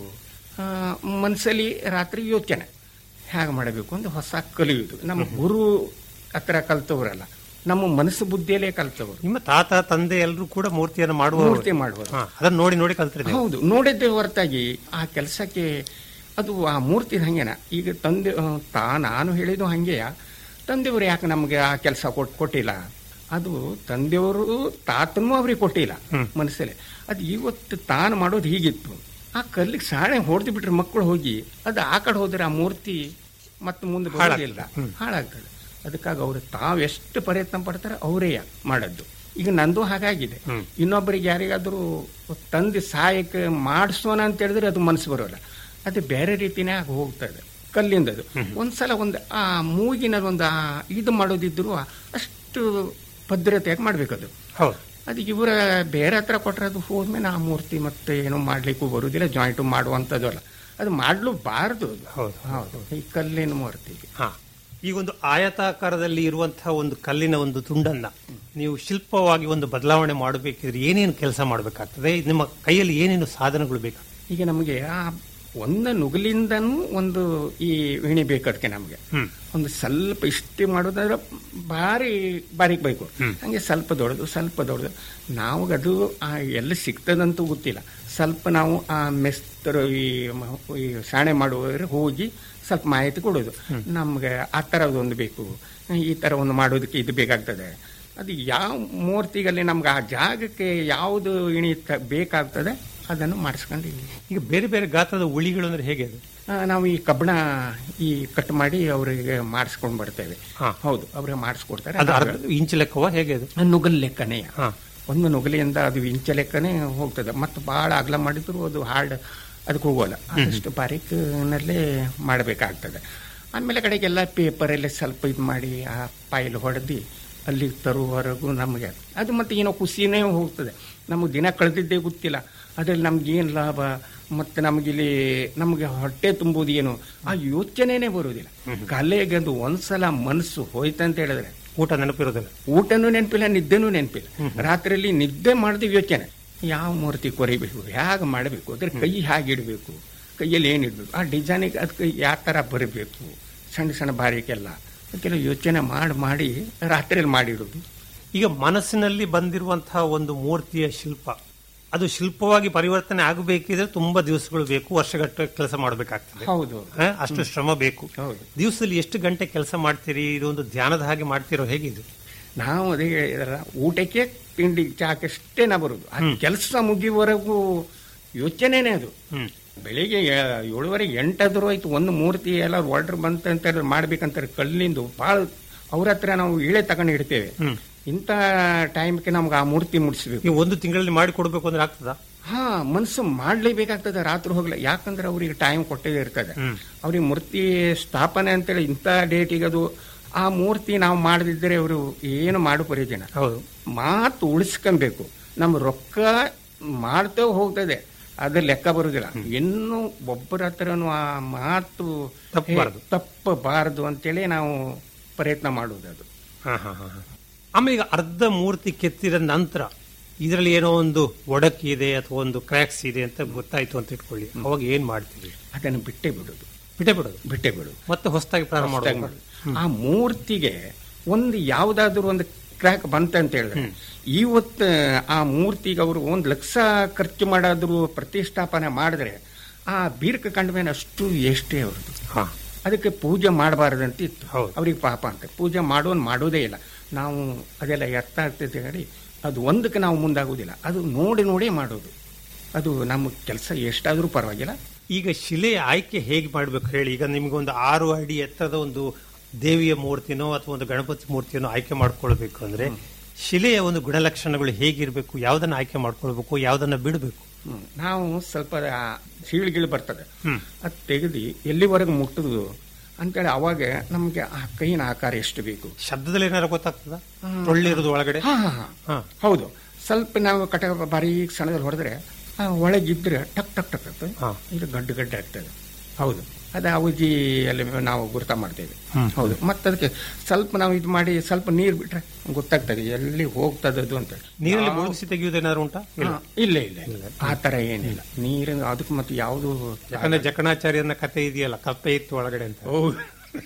Speaker 9: ಮನಸ್ಸಲ್ಲಿ ರಾತ್ರಿ ಯೋಚನೆ ಹೇಗೆ ಮಾಡಬೇಕು ಅಂತ ಹೊಸ ಕಲಿಯುವುದು ನಮ್ಮ ಗುರು ಹತ್ರ ಕಲ್ತವ್ರಲ್ಲ ನಮ್ಮ ಮನಸ್ಸು ಬುದ್ಧಿಯಲ್ಲೇ ಕಲ್ತವರು
Speaker 8: ನಿಮ್ಮ ತಾತ ತಂದೆ ಎಲ್ಲರೂ ಕೂಡ ಮೂರ್ತಿಯನ್ನು ಮಾಡುವ
Speaker 9: ಮೂರ್ತಿ ಮಾಡುವರು
Speaker 8: ಅದನ್ನ ನೋಡಿ ನೋಡಿ ಕಲ್ತ್ರಿ ನೀವು.
Speaker 9: ಹೌದು ನೋಡಿದ್ದೆ ಹೊರತಾಗಿ ಆ ಕೆಲಸಕ್ಕೆ ಅದು ಆ ಮೂರ್ತಿ ಹಂಗೇನ ಈಗ ತಂದೆ ಆ, ತಾ ನಾನು ಹೇಳಿದ್ದು ಹಂಗೆಯ ತಂದೆಯವರು ಯಾಕೆ ನಮಗೆ ಆ ಕೆಲಸ ಕೊಟ್ ಕೊಟ್ಟಿಲ್ಲ ಅದು ತಂದೆಯವರು ತಾತನೂ ಅವ್ರಿಗೆ ಕೊಟ್ಟಿಲ್ಲ ಮನಸ್ಸಲ್ಲಿ ಅದು ಇವತ್ತು ತಾನು ಮಾಡೋದು ಹೀಗಿತ್ತು ಆ ಕಲ್ಲಿಗೆ ಸಾಣೆ ಹೊಡೆದು ಬಿಟ್ರೆ ಮಕ್ಕಳು ಹೋಗಿ ಅದು ಆ ಕಡೆ ಹೋದ್ರೆ ಆ ಮೂರ್ತಿ ಮತ್ತೆ ಮುಂದೆ ಬರೋದಿಲ್ಲ ಹಾಳಾಗ್ತದೆ ಅದಕ್ಕಾಗಿ ಅವರು ತಾವು ಎಷ್ಟು ಪ್ರಯತ್ನ ಪಡ್ತಾರೆ ಅವರೇ ಮಾಡದ್ದು ಈಗ ನಂದು ಹಾಗಾಗಿದೆ ಇನ್ನೊಬ್ಬರಿಗೆ ಯಾರಿಗಾದ್ರೂ ತಂದೆ ಸಹಾಯಕ್ಕೆ ಮಾಡಿಸೋಣ ಅಂತ ಹೇಳಿದ್ರೆ ಅದು ಮನಸ್ಸು ಬರೋಲ್ಲ ಅದು ಬೇರೆ ರೀತಿನೇ ಆಗಿ ಹೋಗ್ತದೆ ಕಲ್ಲಿಂದದು ಒಂದ್ಸಲ ಒಂದು ಆ ಮೂಗಿನ ಒಂದು ಆ ಇದು ಮಾಡೋದಿದ್ರು ಅಷ್ಟು ಭದ್ರತೆಯಾಗಿ ಮಾಡ್ಬೇಕದು
Speaker 8: ಹೌದು
Speaker 9: ಅದು ಇವರ ಬೇರೆ ಹತ್ರ ಕೊಟ್ಟರೆ ಅದು ಹೋದ್ಮೇಲೆ ಆ ಮೂರ್ತಿ ಮತ್ತೆ ಏನೋ ಮಾಡ್ಲಿಕ್ಕೂ ಬರುವುದಿಲ್ಲ ಜಾಯಿಂಟು ಮಾಡುವಂಥದ್ದು ಅಲ್ಲ ಅದು ಮಾಡಲೂಬಾರದು ಅದು.
Speaker 8: ಹೌದು.
Speaker 9: ಹೌದು ಈ ಕಲ್ಲಿನ ಮೂರ್ತಿಗೆ
Speaker 8: ಹಾ ಈ ಒಂದು ಆಯತಾಕಾರದಲ್ಲಿ ಇರುವಂತಹ ಒಂದು ಕಲ್ಲಿನ ಒಂದು ತುಂಡನ್ನ ನೀವು ಶಿಲ್ಪವಾಗಿ ಒಂದು ಬದಲಾವಣೆ ಮಾಡಬೇಕಿದ್ರೆ ಏನೇನು ಕೆಲಸ ಮಾಡಬೇಕಾಗ್ತದೆ ನಿಮ್ಮ ಕೈಯಲ್ಲಿ ಏನೇನು ಸಾಧನಗಳು ಬೇಕು
Speaker 9: ಈಗ ನಮಗೆ ಆ ಒಂದು ನುಗ್ಲಿಂದನೂ ಒಂದು ಈ ವಿಣಿ ಬೇಕದಕ್ಕೆ ನಮಗೆ
Speaker 8: ಹ್ಮ್.
Speaker 9: ಒಂದು ಸ್ವಲ್ಪ ಇಷ್ಟೇ ಮಾಡೋದಾದ್ರೆ ಭಾರಿ ಬಾರಿಕ್ ಬೇಕು ಹಂಗೆ ಸ್ವಲ್ಪ ದೊಡ್ಡದು ಸ್ವಲ್ಪ ದೊಡ್ಡದು ನಾವು ಅದು ಆ ಎಲ್ಲಿ ಸಿಗ್ತದಂತೂ ಗೊತ್ತಿಲ್ಲ ಸ್ವಲ್ಪ ನಾವು ಆ ಮೆಸ್ತರು ಈ ಮ- ಈ ಸಾಣೆ ಮಾಡುವವರು ಹೋಗಿ ಸ್ವಲ್ಪ ಮಾಹಿತಿ ಕೊಡೋದು ನಮ್ಗೆ ಆ ಥರದೊಂದು ಬೇಕು ಈ ಥರ ಒಂದು ಮಾಡೋದಕ್ಕೆ ಇದು ಬೇಕಾಗ್ತದೆ ಅದು ಯಾವ ಮೂರ್ತಿಗಲ್ಲಿ ನಮ್ಗೆ ಆ ಜಾಗಕ್ಕೆ ಯಾವುದು ಇಣಿ ತ- ಬೇಕಾಗ್ತದೆ ಅದನ್ನು ಮಾಡಿಸ್ಕೊಂಡು
Speaker 8: ಈಗ ಬೇರೆ ಬೇರೆ ಗಾತ್ರದ ಉಳಿಗಳು ಅಂದ್ರೆ ಹೇಗೆ ಅದು
Speaker 9: ಆ, ನಾವು ಈ ಕಬ್ಬಣ ಈ ಕಟ್ ಮಾಡಿ ಅವರಿಗೆ ಮಾಡಿಸ್ಕೊಂಡು ಬರ್ತೇವೆ
Speaker 8: ಹಾ.
Speaker 9: ಹೌದು ಅವ್ರಿಗೆ ಮಾಡಿಸ್ಕೊಡ್ತಾರೆ
Speaker 8: ಅದು ಅರ್ಧ ಇಂಚ್ ಲೆಕ್ಕವ ಹೇಗೆ ಅದು
Speaker 9: ನುಗಲ್ ಲೆಕ್ಕನೇ
Speaker 8: ಹಾ.
Speaker 9: ಒಂದು ನುಗಲಿಯಿಂದ ಅದು ಇಂಚ ಲೆಕ್ಕನೇ ಹೋಗ್ತದೆ ಮತ್ತು ಬಹಳ ಅಗಲ ಮಾಡಿದ್ರು ಅದು ಹಾರ್ಡ್ ಅದಕ್ಕೆ ಹೋಗೋಲ್ಲ ಅದಷ್ಟು ಬಾರೀಕ್ನಲ್ಲೇ ಮಾಡಬೇಕಾಗ್ತದೆ ಆಮೇಲೆ ಕಡೆಗೆಲ್ಲ ಪೇಪರಲ್ಲಿ ಸ್ವಲ್ಪ ಇದು ಮಾಡಿ ಆ ಪಾಯಿಲ್ ಹೊಡೆದು ಅಲ್ಲಿ ತರುವವರೆಗೂ ನಮಗೆ ಅದು ಮತ್ತೆ ಏನೋ ಖುಷಿನೇ ಹೋಗ್ತದೆ ನಮಗೆ ದಿನ ಕಳೆದಿದ್ದೇ ಗೊತ್ತಿಲ್ಲ ಅದ್ರಲ್ಲಿ ನಮ್ಗೆ ಏನು ಲಾಭ ಮತ್ತೆ ನಮಗಿಲ್ಲಿ ನಮಗೆ ಹೊಟ್ಟೆ ತುಂಬುವುದು ಏನು ಆ ಯೋಚನೆನೇ ಬರುವುದಿಲ್ಲ ಕಲೆಗೆ ಅದು ಒಂದ್ಸಲ ಮನಸ್ಸು ಹೋಯ್ತಂತ ಹೇಳಿದ್ರೆ
Speaker 8: ಊಟ ನೆನಪಿರೋದಿಲ್ಲ
Speaker 9: ಊಟನೂ ನೆನಪಿಲ್ಲ ನಿದ್ದೆನೂ ನೆನಪಿಲ್ಲ ರಾತ್ರಿಯಲ್ಲಿ ನಿದ್ದೆ ಮಾಡಿದ ಯೋಚನೆ ಯಾವ ಮೂರ್ತಿ ಕೊರಿಬೇಕು ಹೇಗೆ ಮಾಡಬೇಕು ಅದ್ರ ಕೈ ಹೇಗೆ ಇಡಬೇಕು ಕೈಯಲ್ಲಿ ಏನು ಇಡಬೇಕು ಆ ಡಿಸೈನಿಗೆ ಅದಕ್ಕೆ ಯಾವ ಥರ ಬರಬೇಕು ಸಣ್ಣ ಸಣ್ಣ ಬಾರಿಕೆಲ್ಲ ಅದಕ್ಕೆಲ್ಲ ಯೋಚನೆ ಮಾಡಿ ಮಾಡಿ ರಾತ್ರಿಯಲ್ಲಿ ಮಾಡಿಡೋದು
Speaker 8: ಈಗ ಮನಸ್ಸಿನಲ್ಲಿ ಬಂದಿರುವಂತಹ ಒಂದು ಮೂರ್ತಿಯ ಶಿಲ್ಪ ಅದು ಶಿಲ್ಪವಾಗಿ ಪರಿವರ್ತನೆ ಆಗಬೇಕಿದ್ರೆ ತುಂಬಾ ದಿವಸಗಳು ಬೇಕು ವರ್ಷಗಟ್ಟಲೆ ಕೆಲಸ ಮಾಡಬೇಕಾಗ್ತದೆ
Speaker 9: ಹೌದು
Speaker 8: ಹ? ಅಷ್ಟು ಶ್ರಮ ಬೇಕು
Speaker 9: ಹೌದು.
Speaker 8: ದಿವಸದಲ್ಲಿ ಎಷ್ಟು ಗಂಟೆ ಕೆಲಸ ಮಾಡ್ತೀರಿ ಇದೊಂದು ಧ್ಯಾನದ ಹಾಗೆ ಮಾಡ್ತಿರೋ ಹೇಗಿದು
Speaker 9: ನಾವು ಅದೇ ಹೇಳಿದ್ರಲ್ಲ, ಊಟಕ್ಕೆ ತಿಂಡಿ ಚಾಕಷ್ಟೇ ನಾ ಬರುದು ಆ ಕೆಲಸ ಮುಗಿವರೆಗೂ ಯೋಚನೆನೇ ಅದು
Speaker 8: ಹ್ಮ್
Speaker 9: ಬೆಳಿಗ್ಗೆ ಏ- ಏಳುವರೆಗೆ ಎಂಟಾದ್ರೂ ಆಯ್ತು ಒಂದು ಮೂರ್ತಿ ಎಲ್ಲ ಆರ್ಡರ್ ಬಂತ ಅಂತ ಹೇಳಿದ್ರೆ ಮಾಡ್ಬೇಕಂತಾರೆ ಕಲ್ಲಿಂದು ಭಾಳ ಅವ್ರ ಹತ್ರ ನಾವು ಇಳೆ ತಗೊಂಡು ಇಡ್ತೇವೆ
Speaker 8: ಹ್ಮ್.
Speaker 9: ಇಂಥ ಟೈಮ್ಗೆ ನಮ್ಗೆ ಆ ಮೂರ್ತಿ ಮುಡಿಸ್ಬೇಕು
Speaker 8: ನೀವು ಒಂದು ತಿಂಗಳಲ್ಲಿ ಮಾಡಿ ಕೊಡ್ಬೇಕು ಅಂದ್ರೆ ಆಗ್ತದಾ
Speaker 9: ಹಾ ಮನಸ್ಸು ಮಾಡ್ಲೇಬೇಕಾಗ್ತದೆ ರಾತ್ರಿ ಹೋಗ್ಲಿ ಯಾಕಂದ್ರೆ ಅವ್ರಿಗೆ ಟೈಮ್ ಕೊಟ್ಟಿದೆ ಇರ್ತದೆ
Speaker 8: ಹ್ಮ್.
Speaker 9: ಅವ್ರಿಗೆ ಮೂರ್ತಿ ಸ್ಥಾಪನೆ ಅಂತೇಳಿ ಇಂಥ ಡೇಟಿಗೆ ಅದು ಆ ಮೂರ್ತಿ ನಾವು ಮಾಡದಿದ್ದರೆ ಅವರು ಏನು ಮಾಡು ಪ್ರಯೋಜನ
Speaker 8: ಹೌದು
Speaker 9: ಮಾತು ಉಳಿಸ್ಕೊಬೇಕು ನಮ್ಮ ರೊಕ್ಕ ಮಾಡ್ತೇ ಹೋಗ್ತದೆ ಅದ್ರ ಲೆಕ್ಕ ಬರುದಿಲ್ಲ ಇನ್ನು ಒಬ್ಬರ ಹತ್ರನು ಆ ಮಾತು
Speaker 8: ತಪ್ಪಬಾರ್ದು.
Speaker 9: ಹೇ, ತಪ್ಪಬಾರದು ಅಂತೇಳಿ ನಾವು ಪ್ರಯತ್ನ ಮಾಡುವುದು ಅದು
Speaker 8: ಹಾ ಹಾ ಹಾ ಹಾ. ಆಮೇಲೆ ಈಗ ಅರ್ಧ ಮೂರ್ತಿ ಕೆತ್ತಿದ ನಂತರ ಇದರಲ್ಲಿ ಏನೋ ಒಂದು ಒಡಕ್ ಇದೆ ಅಥವಾ ಒಂದು ಕ್ರ್ಯಾಕ್ಸ್ ಇದೆ ಅಂತ ಗೊತ್ತಾಯ್ತು ಅಂತ ಇಟ್ಕೊಳ್ಳಿ ಅವಾಗ ಏನ್ ಮಾಡ್ತೀವಿ
Speaker 9: ಅದನ್ನು ಬಿಟ್ಟೇ ಬಿಡುದು
Speaker 8: ಬಿಟ್ಟೆ ಬಿಡೋದು
Speaker 9: ಬಿಟ್ಟೇ ಬಿಡುದು
Speaker 8: ಮತ್ತೆ ಹೊಸದಾಗಿ ಪ್ರಾರಂಭ
Speaker 9: ಹೊಸ್ದಾಗಿ
Speaker 8: ಮಾಡೋದು
Speaker 9: ಮಾಡುದು. ಆ ಮೂರ್ತಿಗೆ ಒಂದು ಯಾವ್ದಾದ್ರು ಒಂದು ಕ್ರ್ಯಾಕ್ ಬಂತ ಹೇಳಿದ್ರೆ ಇವತ್ತು ಆ ಮೂರ್ತಿಗೆ ಅವರು ಒಂದು ಲಕ್ಷ ಖರ್ಚು ಮಾಡಾದ್ರು ಪ್ರತಿಷ್ಠಾಪನೆ ಮಾಡಿದ್ರೆ ಆ ಬೀರ್ಕ ಕಂಡ ಮೇಲೆ ಅಷ್ಟು ಎಷ್ಟೇ ಅವ್ರದ್ದು
Speaker 8: ಹಾ
Speaker 9: ಅದಕ್ಕೆ ಪೂಜೆ ಮಾಡಬಾರ್ದಂತ ಇತ್ತು
Speaker 8: ಹೌದು.
Speaker 9: ಅವ್ರಿಗೆ ಪಾಪ ಅಂತ ಪೂಜೆ ಮಾಡೋನ್ ಮಾಡೋದೇ ಇಲ್ಲ ನಾವು ಅದೆಲ್ಲ ಎತ್ತ ಆಗ್ತದೆ ಹೇಳಿ ಅದು ಒಂದಕ್ಕೆ ನಾವು ಮುಂದಾಗುವುದಿಲ್ಲ ಅದು ನೋಡಿ ನೋಡಿ ಮಾಡೋದು ಅದು ನಮ್ಮ ಕೆಲಸ ಎಷ್ಟಾದ್ರೂ ಪರವಾಗಿಲ್ಲ
Speaker 8: ಈಗ ಶಿಲೆಯ ಆಯ್ಕೆ ಹೇಗೆ ಮಾಡ್ಬೇಕು ಹೇಳಿ ಈಗ ನಿಮ್ಗೊಂದು ಆರು ಅಡಿ ಎತ್ತರದ ಒಂದು ದೇವಿಯ ಮೂರ್ತಿನೋ ಅಥವಾ ಒಂದು ಗಣಪತಿ ಮೂರ್ತಿಯನ್ನು ಆಯ್ಕೆ ಮಾಡ್ಕೊಳ್ಬೇಕು ಅಂದ್ರೆ ಶಿಲೆಯ ಒಂದು ಗುಣಲಕ್ಷಣಗಳು ಹೇಗಿರ್ಬೇಕು ಯಾವ್ದನ್ನ ಆಯ್ಕೆ ಮಾಡ್ಕೊಳ್ಬೇಕು ಯಾವ್ದನ್ನ ಬಿಡಬೇಕು
Speaker 9: ಹ್ಮ್. ನಾವು ಸ್ವಲ್ಪ ಸೀಳ್ಗಿಳು ಬರ್ತದೆ
Speaker 8: ಹ್ಮ್.
Speaker 9: ಅದು ತೆಗೆದು ಎಲ್ಲಿವರೆಗೆ ಮುಟ್ಟುದು ಅಂತೇಳಿ ಅವಾಗ ನಮಗೆ ಆ ಕೈನ ಆಕಾರ ಎಷ್ಟು ಬೇಕು
Speaker 8: ಶಬ್ದದಲ್ಲಿ ಏನಾರು ಗೊತ್ತಾಗ್ತದ ಟೊಳ್ಳಿರೋದು ಒಳಗಡೆ
Speaker 9: ಹಾ ಹಾ ಹಾ
Speaker 8: ಹಾ
Speaker 9: ಹೌದು ಸ್ವಲ್ಪ ನಾವು ಕಟ ಬಾರೀಕ್ ಸಣ್ಣದಲ್ಲಿ ಹೊಡೆದ್ರೆ ಆ ಒಳಗಿದ್ರೆ ಟಕ್ ಟಕ್ ಟಕ್ ಆಗ್ತದೆ
Speaker 8: ಹಾ.
Speaker 9: ಇದು ಗಡ್ಡು ಗಡ್ಡೆ ಆಗ್ತದೆ ಹೌದು ಅದು ಅವಜಿ ಅಲ್ಲಿ ನಾವು ಗುರುತ ಮಾಡ್ತೇವೆ
Speaker 8: ಹ್ಮ್.
Speaker 9: ಹೌದು ಮತ್ತೆ ಅದಕ್ಕೆ ಸ್ವಲ್ಪ ನಾವು ಇದು ಮಾಡಿ ಸ್ವಲ್ಪ ನೀರು ಬಿಟ್ರೆ ಗೊತ್ತಾಗ್ತದೆ ಎಲ್ಲಿ ಹೋಗ್ತದೆ ಅದು ಅಂತ
Speaker 8: ನೀರಲ್ಲಿ
Speaker 9: ನಾವು-
Speaker 8: ಮುಳುಗಿಸಿ ತೆಗೆಯುವುದೇನಾದ್ರು ಉಂಟಾ ಇಲ್ಲ.
Speaker 9: ಹಾ, ಇಲ್ಲ ಇಲ್ಲ ಇಲ್ಲ ಆ ತರ ಏನಿಲ್ಲ ನೀರಿನ ಅದಕ್ಕೆ ಮತ್ತೆ ಯಾವುದು
Speaker 8: ಯಾಕಂದ್ರೆ ಜಕಣಾಚಾರ್ಯನ ಕತೆ ಇದೆಯಲ್ಲ ಕಪ್ಪೆ ಇತ್ತು ಒಳಗಡೆ ಅಂತ
Speaker 9: ಹೌದು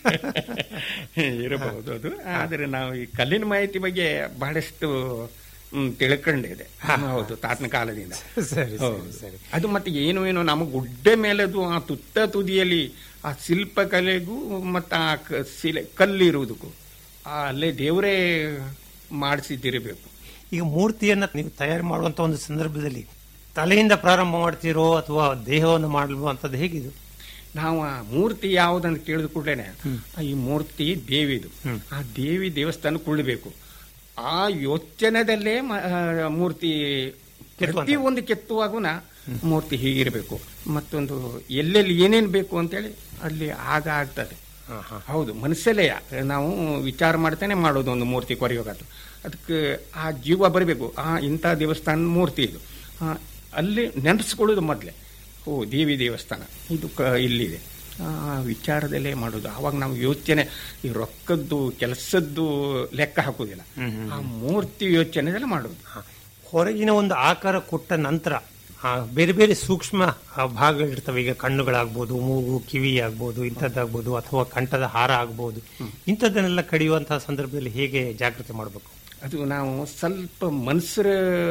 Speaker 9: ಇರಬಹುದು ಅದು ಆದರೆ ನಾವು ಈ ಕಲ್ಲಿನ ಮಾಹಿತಿ ಬಗ್ಗೆ ಬಹಳಷ್ಟು ಹ್ಮ್, ತಿಳ್ಕೊಂಡಿದೆ ಹೌದು ತಾತನ ಕಾಲದಿಂದ
Speaker 8: ಸರಿ
Speaker 9: ಹೌದು.
Speaker 8: ಸರಿ ಸರಿ
Speaker 9: ಅದು ಮತ್ತೆ ಏನು ಏನು ನಮ್ಮ ಗುಡ್ಡೆ ಮೇಲದು ಆ ತುತ್ತ ತುದಿಯಲ್ಲಿ ಆ ಶಿಲ್ಪಕಲೆಗೂ ಮತ್ತು ಆ ಕ- ಶಿಲೆ ಕಲ್ಲಿರುವುದಕ್ಕೂ ಆ ಅಲ್ಲೇ ದೇವರೇ ಮಾಡಿಸಿದ್ದಿರಬೇಕು
Speaker 8: ಈಗ ಮೂರ್ತಿಯನ್ನ ನೀವು ತಯಾರು ಮಾಡುವಂತ ಒಂದು ಸಂದರ್ಭದಲ್ಲಿ ತಲೆಯಿಂದ ಪ್ರಾರಂಭ ಮಾಡ್ತೀರೋ ಅಥವಾ ದೇಹವನ್ನು ಮಾಡುವಂತದ್ದು ಹೇಗಿದು
Speaker 9: ನಾವು ಆ ಮೂರ್ತಿ ಯಾವುದಂತ ಕೇಳಿದ ಕೂಡಲೇ ಈ ಮೂರ್ತಿ ದೇವಿದು ಆ ದೇವಿ ದೇವಸ್ಥಾನಕ್ಕೆ ಉಳ್ಬೇಕು ಆ ಯೋಚನೆದಲ್ಲೇ ಮ- ಆ, ಮೂರ್ತಿ ಪ್ರತಿ ಒಂದು ಕೆತ್ತುವಾಗುನ ಮೂರ್ತಿ ಹೀಗಿರಬೇಕು ಮತ್ತೊಂದು ಎಲ್ಲೆಲ್ಲಿ ಏನೇನು ಬೇಕು ಅಂತೇಳಿ ಅಲ್ಲಿ ಆಗ ಆಗ್ತದೆ ಹೌದು ಮನಸ್ಸಲ್ಲೇ ನಾವು ವಿಚಾರ ಮಾಡ್ತಾನೆ ಮಾಡೋದು ಒಂದು ಮೂರ್ತಿ ಕೊರೆಯೋಗತ್ತು ಅದಕ್ಕೆ ಆ ಜೀವ ಬರಬೇಕು ಆ ಇಂಥ ದೇವಸ್ಥಾನ ಮೂರ್ತಿ ಇದು ಆ, ಅಲ್ಲಿ ನೆನೆಸ್ಕೊಳ್ಳೋದು ಮೊದಲೇ ಓ ದೇವಿ ದೇವಸ್ಥಾನ ಇದು ಕ ಇಲ್ಲಿದೆ ಆ ವಿಚಾರದಲ್ಲೇ ಮಾಡೋದು ಆವಾಗ ನಾವು ಯೋಚನೆ ಈ ರೊಕ್ಕದ್ದು ಕೆಲಸದ್ದು ಲೆಕ್ಕ ಹಾಕೋದಿಲ್ಲ ಆ ಮೂರ್ತಿ ಯೋಚನೆದಲ್ಲೇ ಮಾಡೋದು
Speaker 8: ಹೊರಗಿನ ಒಂದು ಆಕಾರ ಕೊಟ್ಟ ನಂತರ ಆ, ಬೇರೆ ಬೇರೆ ಸೂಕ್ಷ್ಮ ಆ, ಭಾಗಗಳಿರ್ತವೆ ಈಗ ಕಣ್ಣುಗಳಾಗ್ಬೋದು ಮೂಗು ಕಿವಿ ಆಗ್ಬೋದು ಇಂಥದ್ದಾಗ್ಬೋದು ಅಥವಾ ಕಂಠದ ಹಾರ ಆಗ್ಬೋದು ಇಂಥದ್ದನ್ನೆಲ್ಲ ಕಡಿಯುವಂತಹ ಸಂದರ್ಭದಲ್ಲಿ ಹೇಗೆ ಜಾಗೃತಿ ಮಾಡಬೇಕು
Speaker 9: ಅದು ನಾವು ಸ್ವಲ್ಪ ಮನ್ಸರ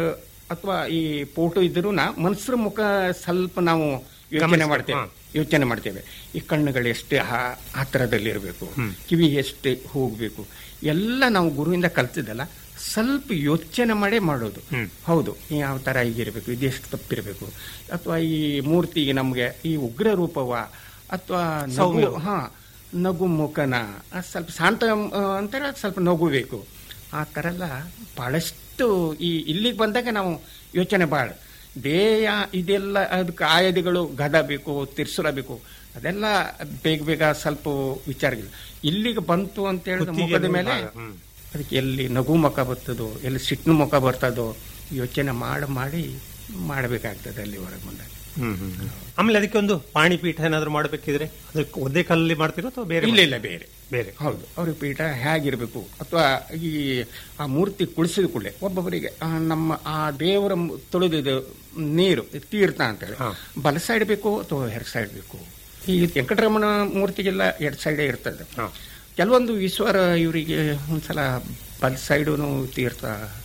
Speaker 9: ಅಥವಾ ಈ ಫೋಟೋ ಇದ್ರೂ ಮನ್ಸರ ಮುಖ ಸ್ವಲ್ಪ ನಾವು ಯೋಚನೆ
Speaker 8: ಗಮನಿಸ್ಬೇಕು,
Speaker 9: ಮಾಡ್ತೇವೆ
Speaker 8: ಹಾ.
Speaker 9: ಯೋಚನೆ ಮಾಡ್ತೇವೆ ಈ ಕಣ್ಣುಗಳು ಎಷ್ಟು ಆ- ಆ ಥರದಲ್ಲಿ ಇರಬೇಕು ಕಿವಿ ಎಷ್ಟು ಹೋಗ್ಬೇಕು ಎಲ್ಲ ನಾವು ಗುರುವಿಂದ ಕಲ್ತಿದ್ದಲ್ಲ ಸ್ವಲ್ಪ ಯೋಚನೆ ಮಾಡೇ ಮಾಡೋದು ಹೌದು ಯಾವ ತರ ಹೀಗಿರ್ಬೇಕು ಇದೆಷ್ಟು ತಪ್ಪಿರಬೇಕು ಅಥವಾ ಈ ಮೂರ್ತಿಗೆ ನಮಗೆ ಈ ಉಗ್ರ ರೂಪವ ಅಥವಾ ನಗು
Speaker 8: ಸೌಮ್ಯ.
Speaker 9: ಹಾ ನಗು ಮುಖನ ಆ ಸ್ವಲ್ಪ ಶಾಂತ ಆ, ಅಂತಾರೆ ಸ್ವಲ್ಪ ನಗು ಬೇಕು ಆ ಥರ ಎಲ್ಲ ಬಹಳಷ್ಟು ಈ ಇಲ್ಲಿಗೆ ಬಂದಾಗ ನಾವು ಯೋಚನೆ ಭಾಳ ದೇಹ ಇದೆಲ್ಲ ಅದಕ್ಕೆ ಆಯುಧಗಳು ಗದ ಬೇಕು ತಿರ್ಸುರ ಬೇಕು ಅದೆಲ್ಲ ಬೇಗ ಬೇಗ ಸ್ವಲ್ಪ ವಿಚಾರಗಳು ಇಲ್ಲಿಗೆ ಬಂತು ಅಂತ ಹೇಳಿದ
Speaker 8: ಕುತ್ತಿಗೆ
Speaker 9: ಮುಖದ ಮೇಲೆ
Speaker 8: ಭಾಗ, ಹ್ಮ್.
Speaker 9: ಅದಕ್ಕೆ ಎಲ್ಲಿ ನಗು ಮುಖ ಬರ್ತದೋ ಎಲ್ಲಿ ಸಿಟ್ಟಿನ ಮುಖ ಬರ್ತದೋ ಯೋಚನೆ ಮಾಡಿ ಮಾಡಿ ಮಾಡಬೇಕಾಗ್ತದೆ ಅಲ್ಲಿ ಹೊರಗೆ ಬಂದಾಗ
Speaker 8: ಆಮೇಲೆ ಅದಕ್ಕೆ ಒಂದು ಪಾಣಿಪೀಠ ಏನಾದ್ರು ಮಾಡಬೇಕಿದ್ರೆ ಅದಕ್ಕೆ ಒದ್ದೆ ಕಲ್ಲಲ್ಲಿ ಮಾಡ್ತಿರೋ ಅಥವಾ ಬೇರೆ
Speaker 9: ಇಲ್ಲ ಇಲ್ಲ ಬೇರೆ
Speaker 8: ಬೇರೆ
Speaker 9: ಹೌದು ಅವ್ರಿಗೆ ಪೀಠ ಹೇಗಿರಬೇಕು ಅಥವಾ ಈ ಆ ಮೂರ್ತಿ ಕುಳಿಸಿದ ಕೂಡಲೇ ಒಬ್ಬೊಬ್ಬರಿಗೆ ಆ ನಮ್ಮ ಆ ದೇವರ ಮು- ತೊಳೆದಿದ್ದು ನೀರು ತೀರ್ಥ ಅಂತ ಹೇಳಿ ಬಲ ಸೈಡ್ ಬೇಕು ಅಥವಾ ಎಡ್ ಸೈಡ್ ಬೇಕು ಈ ವೆಂಕಟರಮಣ ಮೂರ್ತಿಗೆಲ್ಲ ಎಡ್ ಸೈಡೇ ಇರ್ತದೆ ಕೆಲವೊಂದು ಈಶ್ವರ ಇವರಿಗೆ ಒಂದ್ಸಲ ಬಲ ಸೈಡು ತೀರ್ಥ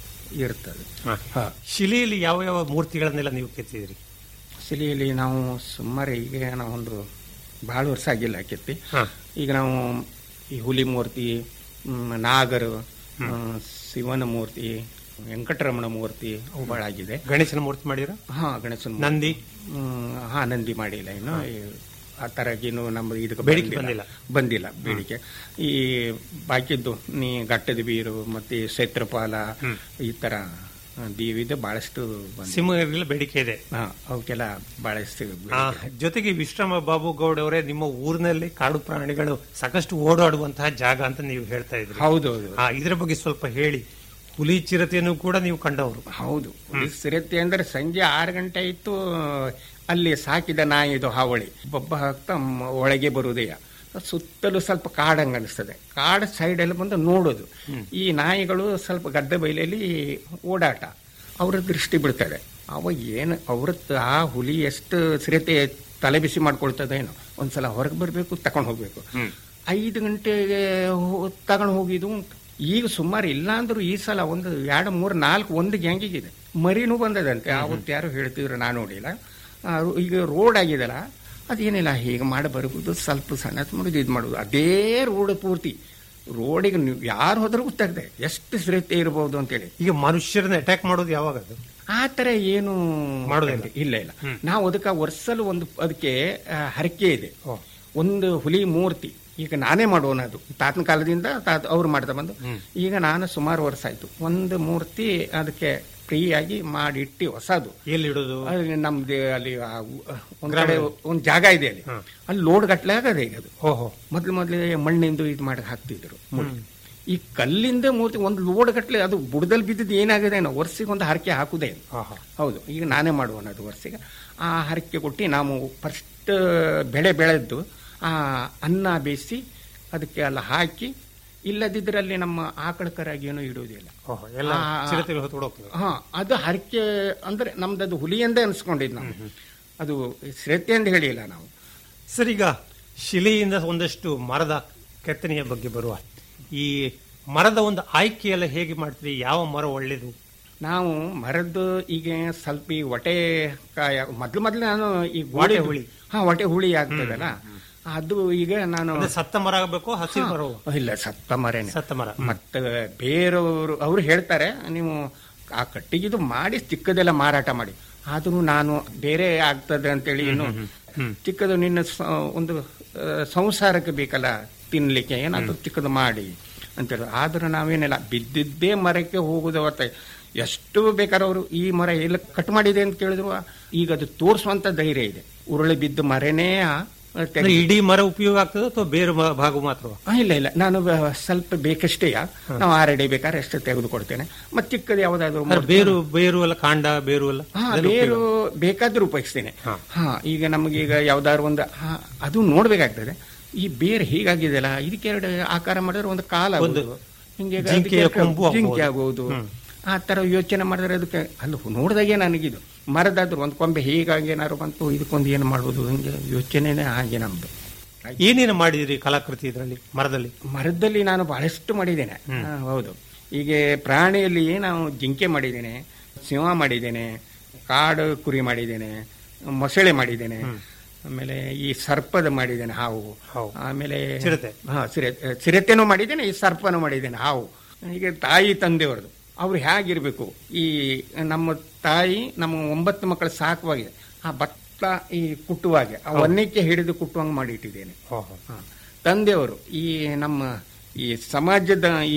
Speaker 9: ಇರ್ತದೆ
Speaker 8: ಶಿಲೆಯಲ್ಲಿ ಯಾವ ಯಾವ ಮೂರ್ತಿಗಳನ್ನೆಲ್ಲ ನೀವು ಕೆತ್ತಿದಿರಿ
Speaker 9: ಶಿಲೆಯಲ್ಲಿ ನಾವು ಸುಮಾರು ಈಗ ನಾವೊಂದು ಬಹಳ ವರ್ಷ ಆಗಿಲ್ಲ ಕೆತ್ತಿ ಈಗ ನಾವು ಈ ಹುಲಿ ಮೂರ್ತಿ ಮ್, ನಾಗರು ಆ, ಶಿವನ ಮೂರ್ತಿ ವೆಂಕಟರಮಣ ಮೂರ್ತಿ ಅವು ಬಹಳ ಆಗಿದೆ
Speaker 8: ಗಣೇಶನ ಮೂರ್ತಿ ಮಾಡಿರ
Speaker 9: ಹಾ ಗಣೇಶನ
Speaker 8: ನಂದಿ?
Speaker 9: ಹ್ಮ್, ಹಾ ನಂದಿ ಮಾಡಿಲ್ಲ ಇನ್ನು ಈ ಆ ತರ ಏನು ನಮ್ಮ ಇದಕ್ಕೆ
Speaker 8: ಬೇಡಿಕೆ ಬಂದಿಲ್ಲ.
Speaker 9: ಬಂದಿಲ್ಲ ಬೇಡಿಕೆ ಈ ಬಾಕಿದ್ದು ನೀ ಗಟ್ಟದ ಬೀರು ಮತ್ತೆ ಕ್ಷೇತ್ರಪಾಲ ಈ ತರ ಆ, ವಿವಿಧ ಬಹಳಷ್ಟು ಬಂದಿದೆ.
Speaker 8: ಸಿಂಹಗಳೆಲ್ಲ ಬೇಡಿಕೆ ಇದೆ
Speaker 9: ಹಾ ಅವಕ್ಕೆಲ್ಲ ಬಹಳಷ್ಟು
Speaker 8: ಆ, ಜೊತೆಗೆ ವಿಶ್ರಮ ಬಾಬು ಗೌಡ್ ಅವರೇ ನಿಮ್ಮ ಊರಿನಲ್ಲಿ ಕಾಡು ಪ್ರಾಣಿಗಳು ಸಾಕಷ್ಟು ಓಡಾಡುವಂತಹ ಜಾಗ ಅಂತ ನೀವು ಹೇಳ್ತಾ ಇದ್ರಿ
Speaker 9: ಹೌದೌದು
Speaker 8: ಆ, ಇದ್ರ ಬಗ್ಗೆ ಸ್ವಲ್ಪ ಹೇಳಿ ಹುಲಿ ಚಿರತೆಯನ್ನು ಕೂಡ ನೀವು ಕಂಡವರು
Speaker 9: ಹೌದು ಸಿರತೆ ಅಂದ್ರೆ ಸಂಜೆ ಆರು ಗಂಟೆ ಇತ್ತು ಅಲ್ಲಿ ಸಾಕಿದ ನಾಯಿದು ಹಾವಳಿ ಬೊಬ್ಬ ಹಾಕ್ತಾ ಮ- ಒಳಗೆ ಬರುವುದೆಯ ಸುತ್ತಲೂ ಸ್ವಲ್ಪ ಕಾಡಂಗ ಅನಿಸ್ತದೆ ಕಾಡ ಸೈಡಲ್ಲಿ ಬಂದು ನೋಡೋದು ಈ ನಾಯಿಗಳು ಸ್ವಲ್ಪ ಗದ್ದೆ ಬೈಲಲ್ಲಿ ಓಡಾಟ ಅವರ ದೃಷ್ಟಿ ಬಿಡ್ತದೆ ಅವಾಗ ಏನು ಅವ್ರ ಆ ಹುಲಿ ಎಷ್ಟು ಸಿರತೆ ತಲೆ ಬಿಸಿ ಮಾಡ್ಕೊಳ್ತದೇನೋ ಒಂದ್ಸಲ ಹೊರಗೆ ಬರಬೇಕು ತಕೊಂಡು ಹೋಗ್ಬೇಕು ಐದು ಗಂಟೆಗೆ ತಗೊಂಡು ಹೋಗಿದ್ದು ಉಂಟು ಈಗ ಸುಮಾರು ಇಲ್ಲ ಅಂದ್ರೂ ಈ ಸಲ ಒಂದು ಎರಡು ಮೂರು ನಾಲ್ಕು ಒಂದು ಗ್ಯಾಂಗಿಗಿದೆ ಮರಿನೂ ಬಂದದಂತೆ ಅವತ್ತು ಯಾರು ಹೇಳ್ತಿದ್ರು ನಾನು ನೋಡಿಲ್ಲ ಆ, ರೋ- ಈಗ ರೋಡ್ ಆಗಿದೆಲ್ಲ ಅದೇನಿಲ್ಲ ಹೀಗೆ ಮಾಡಿ ಬರಬಹುದು ಸ್ವಲ್ಪ ಸಣ್ಣ ಮಾಡೋದು ಇದು ಮಾಡೋದು ಅದೇ ರೋಡ್ ಪೂರ್ತಿ ರೋಡಿಗೆ ನೀವು ಯಾರು ಹೋದ್ರೂ ಗೊತ್ತಾಗ್ತದೆ ಎಷ್ಟು ಶ್ರದ್ಧೆ ಇರಬಹುದು ಅಂತೇಳಿ
Speaker 8: ಈಗ ಮನುಷ್ಯರನ್ನ ಅಟ್ಯಾಕ್ ಮಾಡೋದು ಯಾವಾಗ ಅದು
Speaker 9: ಆ ತರ ಏನು
Speaker 8: ಮಾಡೋದಿಲ್ಲ.
Speaker 9: ಇಲ್ಲ ಇಲ್ಲ ನಾವು ಅದಕ್ಕೆ ವರ್ಷಲು ಒಂದು ಅದಕ್ಕೆ ಆ, ಹರಕೆ ಇದೆ ಒಂದು ಹುಲಿ ಮೂರ್ತಿ ಈಗ ನಾನೇ ಮಾಡೋಣ ಅದು ತಾತನ ಕಾಲದಿಂದ ತಾತ ಅವ್ರು ಮಾಡ್ತಾ ಬಂದು ಈಗ ನಾನು ಸುಮಾರು ವರ್ಷ ಆಯ್ತು ಒಂದು ಮೂರ್ತಿ ಅದಕ್ಕೆ ಫ್ರೀ ಆಗಿ ಮಾಡಿಟ್ಟು ಹೊಸದು
Speaker 8: ಎಲ್ಲಿ ಇಡೋದು
Speaker 9: ಅಲ್ಲಿ ನಮ್ದು ಅಲ್ಲಿ ಆ ಉ- ಒಂದ್ ಕಡೆ ಒಂದ್ ಜಾಗ ಇದೆ ಅಲ್ಲಿ ಅಲ್ಲಿ ಲೋಡ್ ಗಟ್ಲೆ ಆಗದೆ ಈಗ ಅದು
Speaker 8: ಓಹೋ
Speaker 9: ಮೊದ್ಲು ಮೊದ್ಲು ಮಣ್ಣಿಂದು ಇದು ಮಾಡಿ ಹಾಕ್ತಿದ್ರು ಮುಳ್ಳು. ಈ ಕಲ್ಲಿಂದ ಮೂರ್ತಿ ಒಂದು ಲೋಡ್ ಗಟ್ಲೆ ಅದು ಬುಡದಲ್ಲಿ ಬಿದ್ದಿದ್ದು ಏನಾಗಿದೆ ಏನೋ ವರ್ಷಿಗೆ ಒಂದು ಹರಕೆ ಹಾಕುದೇ ಇಲ್ಲ. ಹೌದು ಈಗ ನಾನೇ ಮಾಡುವನ ಅದು ವರ್ಷಿಗೆ ಆ ಹರಕೆ ಕೊಟ್ಟು ನಾವು ಫಸ್ಟ್ ಬೆಳೆ ಬೆಳೆದ್ದು ಆ ಅನ್ನ ಬೇಯಿಸಿ ಅದಕ್ಕೆ ಎಲ್ಲ ಹಾಕಿ ಇಲ್ಲದಿದ್ರೆ ಅಲ್ಲಿ ನಮ್ಮ ಆಕಳ ಕರಾಗಿ ಏನೂ ಇಡುವುದಿಲ್ಲ
Speaker 8: ಓಹೋ ಎಲ್ಲ
Speaker 9: ಆ,
Speaker 8: ಚಿರತೆಗಳು ಹೊತ್ಕೊಂಡು ಹೋಗ್ತದೆ
Speaker 9: ಹಾ ಅದು ಹರಕೆ ಅಂದ್ರೆ ನಮ್ದದು ಹುಲಿ ಎಂದೇ ಅನ್ಸ್ಕೊಂಡಿದ್ ನಾವು ಅದು ಶ್ರದ್ಧೆ ಅಂತ ಹೇಳಿಲ್ಲ ನಾವು
Speaker 8: ಸರ್ ಈಗ ಶಿಲೆಯಿಂದ ಒಂದಷ್ಟು ಮರದ ಕೆತ್ತನೆಯ ಬಗ್ಗೆ ಬರುವ ಈ ಮರದ ಒಂದು ಆಯ್ಕೆ ಎಲ್ಲ ಹೇಗೆ ಮಾಡ್ತೀರಿ ಯಾವ ಮರ ಒಳ್ಳೇದು
Speaker 9: ನಾವು ಮರದ್ದು ಈಗ ಸ್ವಲ್ಪ ಈ ಹೊಟ್ಟೆ ಕಾಯ ಮೊದ್ಲು ಮೊದ್ಲು ನಾನು ಈ
Speaker 8: ವಾಟೆ
Speaker 9: ಗೋಡೆ
Speaker 8: ಹುಳಿ.
Speaker 9: ಹಾ ಹೊಟ್ಟೆ ಹುಳಿ ಆಗ್ತದಲ್ಲ ಅದು ಈಗ ನಾನು
Speaker 8: ಅಂದ್ರೆ ಸತ್ತ ಮರ ಆಗಬೇಕು ಹಸಿರು ಮರ
Speaker 9: ಇಲ್ಲ ಸತ್ತ ಮರನೇ
Speaker 8: ಸತ್ತ ಮರ
Speaker 9: ಮತ್ತೆ ಬೇರೆಯವರು ಅವರು ಹೇಳ್ತಾರೆ ನೀವು ಆ ಕಟ್ಟಿಗಿದು ಮಾಡಿ ಚಿಕ್ಕದೆಲ್ಲ ಮಾರಾಟ ಮಾಡಿ ಆದ್ರೂ ನಾನು ಬೇರೆ ಆಗ್ತದೆ ಅಂತೇಳಿ ಏನು ಚಿಕ್ಕದು ನಿನ್ನ ಸ- ಒಂದು ಆ, ಸಂಸಾರಕ್ಕೆ ಬೇಕಲ್ಲ ತಿನ್ಲಿಕ್ಕೆ ಏನಾದ್ರು ಚಿಕ್ಕದು ಮಾಡಿ ಅಂತೇಳಿ ಆದ್ರೂ ನಾವೇನಿಲ್ಲ ಬಿದ್ದಿದ್ದೇ ಮರಕ್ಕೆ ಹೋಗುದು ಹೊರತ ಎಷ್ಟು ಬೇಕಾದ್ರೆ ಅವರು ಈ ಮರ ಎಲ್ಲ ಕಟ್ ಮಾಡಿದೆ ಅಂತ ಕೇಳಿದ್ರು ಈಗ ಅದು ತೋರಿಸುವಂತ ಧೈರ್ಯ ಇದೆ ಉರುಳಿ ಬಿದ್ದ ಮರನೇ ಆ, ತೆಗ್ದು-
Speaker 8: ಅಂದ್ರೆ ಇಡೀ ಮರ ಉಪಯೋಗ ಆಗ್ತದೆ ಅಥವಾ ಬೇರೆ ಮ- ಭಾಗ ಮಾತ್ರ
Speaker 9: ಆ, ಇಲ್ಲ ಇಲ್ಲ ನಾನು ಬ- ಸ್ವಲ್ಪ ಬೇಕಷ್ಟೇ ನಾವು ಆರಡಿ ಬೇಕಾದ್ರೆ ಅಷ್ಟು ತೆಗೆದುಕೊಡ್ತೇನೆ ಮತ್ತೆ ಚಿಕ್ಕದು ಯಾವ್ದಾದ್ರು ಮೂರ್ತಿ-
Speaker 8: ಬೇರು ಬೇರು ಎಲ್ಲ ಕಾಂಡ ಬೇರು ಎಲ್ಲ
Speaker 9: ಹಾ
Speaker 8: ಅದೆಲ್ಲ
Speaker 9: ಬೇರು
Speaker 8: ಉಪಯೋಗ.
Speaker 9: ಬೇಕಾದ್ರೂ ಉಪಯೋಗಿಸ್ತೇನೆ ಹಾ ಈಗ ನಮಗೆ ಈಗ ಯಾವ್ದಾದ್ರು ಒಂದು ಹಾ, ಅದು ನೋಡ್ಬೇಕಾಗ್ತದೆ ಈ ಬೇರು ಹೀಗಾಗಿದೆಯಲ್ಲ ಇದಕ್ಕೆ ಎರಡು ಆಕಾರ ಮಾಡಿದ್ರೆ ಒಂದು ಕಾಲ
Speaker 8: ಒಂದು
Speaker 9: ಆಗೋದು. ಹಿಂಗೆ
Speaker 8: ಜಿಂಕೆಯ
Speaker 9: ಅದಕ್ಕೆ
Speaker 8: ಕೊಂಬು ಆಗ್ಬೋದು.
Speaker 9: ಜಿಂಕೆ ಆಗೋದು ಆ ತರ ಯೋಚನೆ ಮಾಡಿದ್ರೆ ಅದಕ್ಕೆ ಅಲ್ಲ ನೋಡಿದಾಗೆ ನನಗಿದು ಮರದಾದ್ರು ಒಂದು ಕೊಂಬೆ ಹೀಗಾಗಿ ಏನಾದ್ರು ಬಂತು ಇದಕ್ಕೊಂದು ಏನು ಮಾಡ್ಬೋದು ಹಿಂಗೆ ಯೋಚನೆನೇ ಹಾಗೆ ನಮ್ದು
Speaker 8: ಏನೇನು ಮಾಡಿದಿರಿ ಕಲಾಕೃತಿ ಇದರಲ್ಲಿ ಮರದಲ್ಲಿ
Speaker 9: ಮರದಲ್ಲಿ ನಾನು ಬಹಳಷ್ಟು ಮಾಡಿದ್ದೇನೆ ಹಾ, ಹೌದು ಈಗ ಪ್ರಾಣಿಯಲ್ಲಿ ನಾವು ಜಿಂಕೆ ಮಾಡಿದ್ದೇನೆ ಸಿಂಹ ಮಾಡಿದ್ದೇನೆ ಕಾಡು ಕುರಿ ಮಾಡಿದ್ದೇನೆ ಮೊಸಳೆ ಮಾಡಿದ್ದೇನೆ ಆಮೇಲೆ ಈ ಸರ್ಪದ ಮಾಡಿದ್ದೇನೆ ಹಾವು ಆಮೇಲೆ
Speaker 8: ಚಿರತೆ.
Speaker 9: ಹಾ ಸಿರೆ ಚಿರತೆನೂ ಮಾಡಿದ್ದೇನೆ ಈ ಸರ್ಪನೂ ಮಾಡಿದ್ದೇನೆ ಹಾವು ಹೀಗೆ ತಾಯಿ ತಂದೆಯವ್ರದ್ದು ಅವ್ರು ಹೇಗಿರ್ಬೇಕು ಈ ನಮ್ಮ ತಾಯಿ ನಮ್ಮ ಒಂಬತ್ತು ಮಕ್ಕಳು ಸಾಕುವಾಗೆ ಆ ಭತ್ತ ಈ ಕುಟ್ಟುವಾಗೆ ಆ ಒನ್ನಕ್ಕೆ ಹಿಡಿದು ಕುಟ್ಟುವಂಗೆ ಮಾಡಿ ಇಟ್ಟಿದ್ದೇನೆ ಹಾ. ತಂದೆಯವರು ಈ ನಮ್ಮ ಈ ಸಮಾಜದ ಈ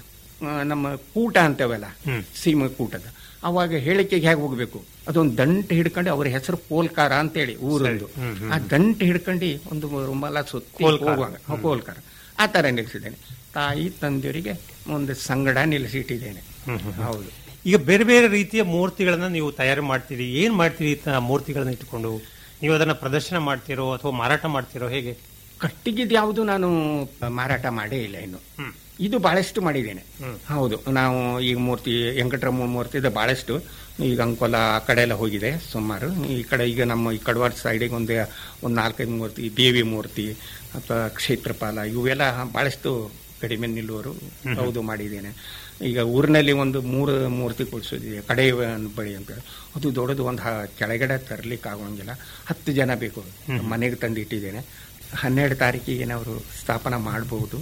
Speaker 9: ಆ, ನಮ್ಮ ಕೂಟ ಅಂತೇವಲ್ಲ ಸೀಮ ಕೂಟದ ಅವಾಗ ಹೇಳಿಕೆಗೆ ಹೇಗೆ ಹೋಗ್ಬೇಕು ಅದೊಂದು ದಂಟು ಹಿಡ್ಕೊಂಡು ಅವ್ರ ಹೆಸರು ಕೋಲ್ಕಾರ ಅಂತೇಳಿ ಊರೊಂದು ಆ ದಂಟು ಹಿಡ್ಕೊಂಡು ಒಂದು ರುಮಾಲ ಸುತ್ತಿ
Speaker 8: ಕೋಲ್ಕಾರ.
Speaker 9: ಹೋಗುವಾಗ ಹಾ, ಕೋಲ್ಕಾರ ಆ ತರ ನಿಲ್ಲಿಸಿದ್ದೇನೆ ತಾಯಿ ತಂದೆಯವರಿಗೆ ಒಂದು ಸಂಗಡ ನಿಲ್ಲಿಸಿಟ್ಟಿದ್ದೇನೆ ಹೌದು
Speaker 8: ಈಗ ಬೇರೆ ಬೇರೆ ರೀತಿಯ ಮೂರ್ತಿಗಳನ್ನ ನೀವು ತಯಾರು ಮಾಡ್ತೀರಿ ಏನ್ ಮಾಡ್ತೀರಿ ತ- ಮೂರ್ತಿಗಳನ್ನ ಇಟ್ಕೊಂಡು ನೀವು ಅದನ್ನ ಪ್ರದರ್ಶನ ಮಾಡ್ತೀರೋ ಅಥವಾ ಮಾರಾಟ ಮಾಡ್ತೀರೋ ಹೇಗೆ
Speaker 9: ಕಟ್ಟಿಗಿದ್ ಯಾವುದು ನಾನು ಮಾರಾಟ ಮಾಡೇ ಇಲ್ಲ ಇನ್ನು ಇದು ಬಹಳಷ್ಟು ಮಾಡಿದ್ದೇನೆ ಹೌದು ನಾವು ಈಗ ಮೂರ್ತಿ ವೆಂಕಟರಮಣ ಮೂರ್ತಿ ಇದೆ ಬಹಳಷ್ಟು ಈಗ ಅಂಕೋಲ ಆ ಕಡೆ ಎಲ್ಲ ಹೋಗಿದೆ ಸುಮಾರು ಈ ಕಡೆ ಈಗ ನಮ್ಮ ಈ ಕಡವಾಡ ಸೈಡಿಗೆ ಒಂದು ಒಂದು ನಾಲ್ಕೈದು ಮೂರ್ತಿ ದೇವಿ ಮೂರ್ತಿ ಅಥವಾ ಕ್ಷೇತ್ರಪಾಲ ಇವೆಲ್ಲ ಬಹಳಷ್ಟು ಕಡಿಮೆ ನಿಲ್ಲುವರು ಹೌದು ಮಾಡಿದ್ದೇನೆ ಈಗ ಊರಿನಲ್ಲಿ ಒಂದು ಮೂರು ಮೂರ್ತಿ ಕೊಡಿಸೋದಿದೆ ಕಡೆ ಬಳಿ ಅಂತ ಅದು ದೊಡ್ಡದು ಒಂದು ಹ- ಕೆಳಗಡೆ ತರಲಿಕ್ಕೆ ಆಗೋಂಗಿಲ್ಲ ಹತ್ತು ಜನ ಬೇಕು ಮನೆಗೆ ತಂದು ಇಟ್ಟಿದ್ದೇನೆ ಹನ್ನೆರಡು ತಾರೀಕಿಗೆ ನಾವು ಸ್ಥಾಪನ ಮಾಡಬಹುದು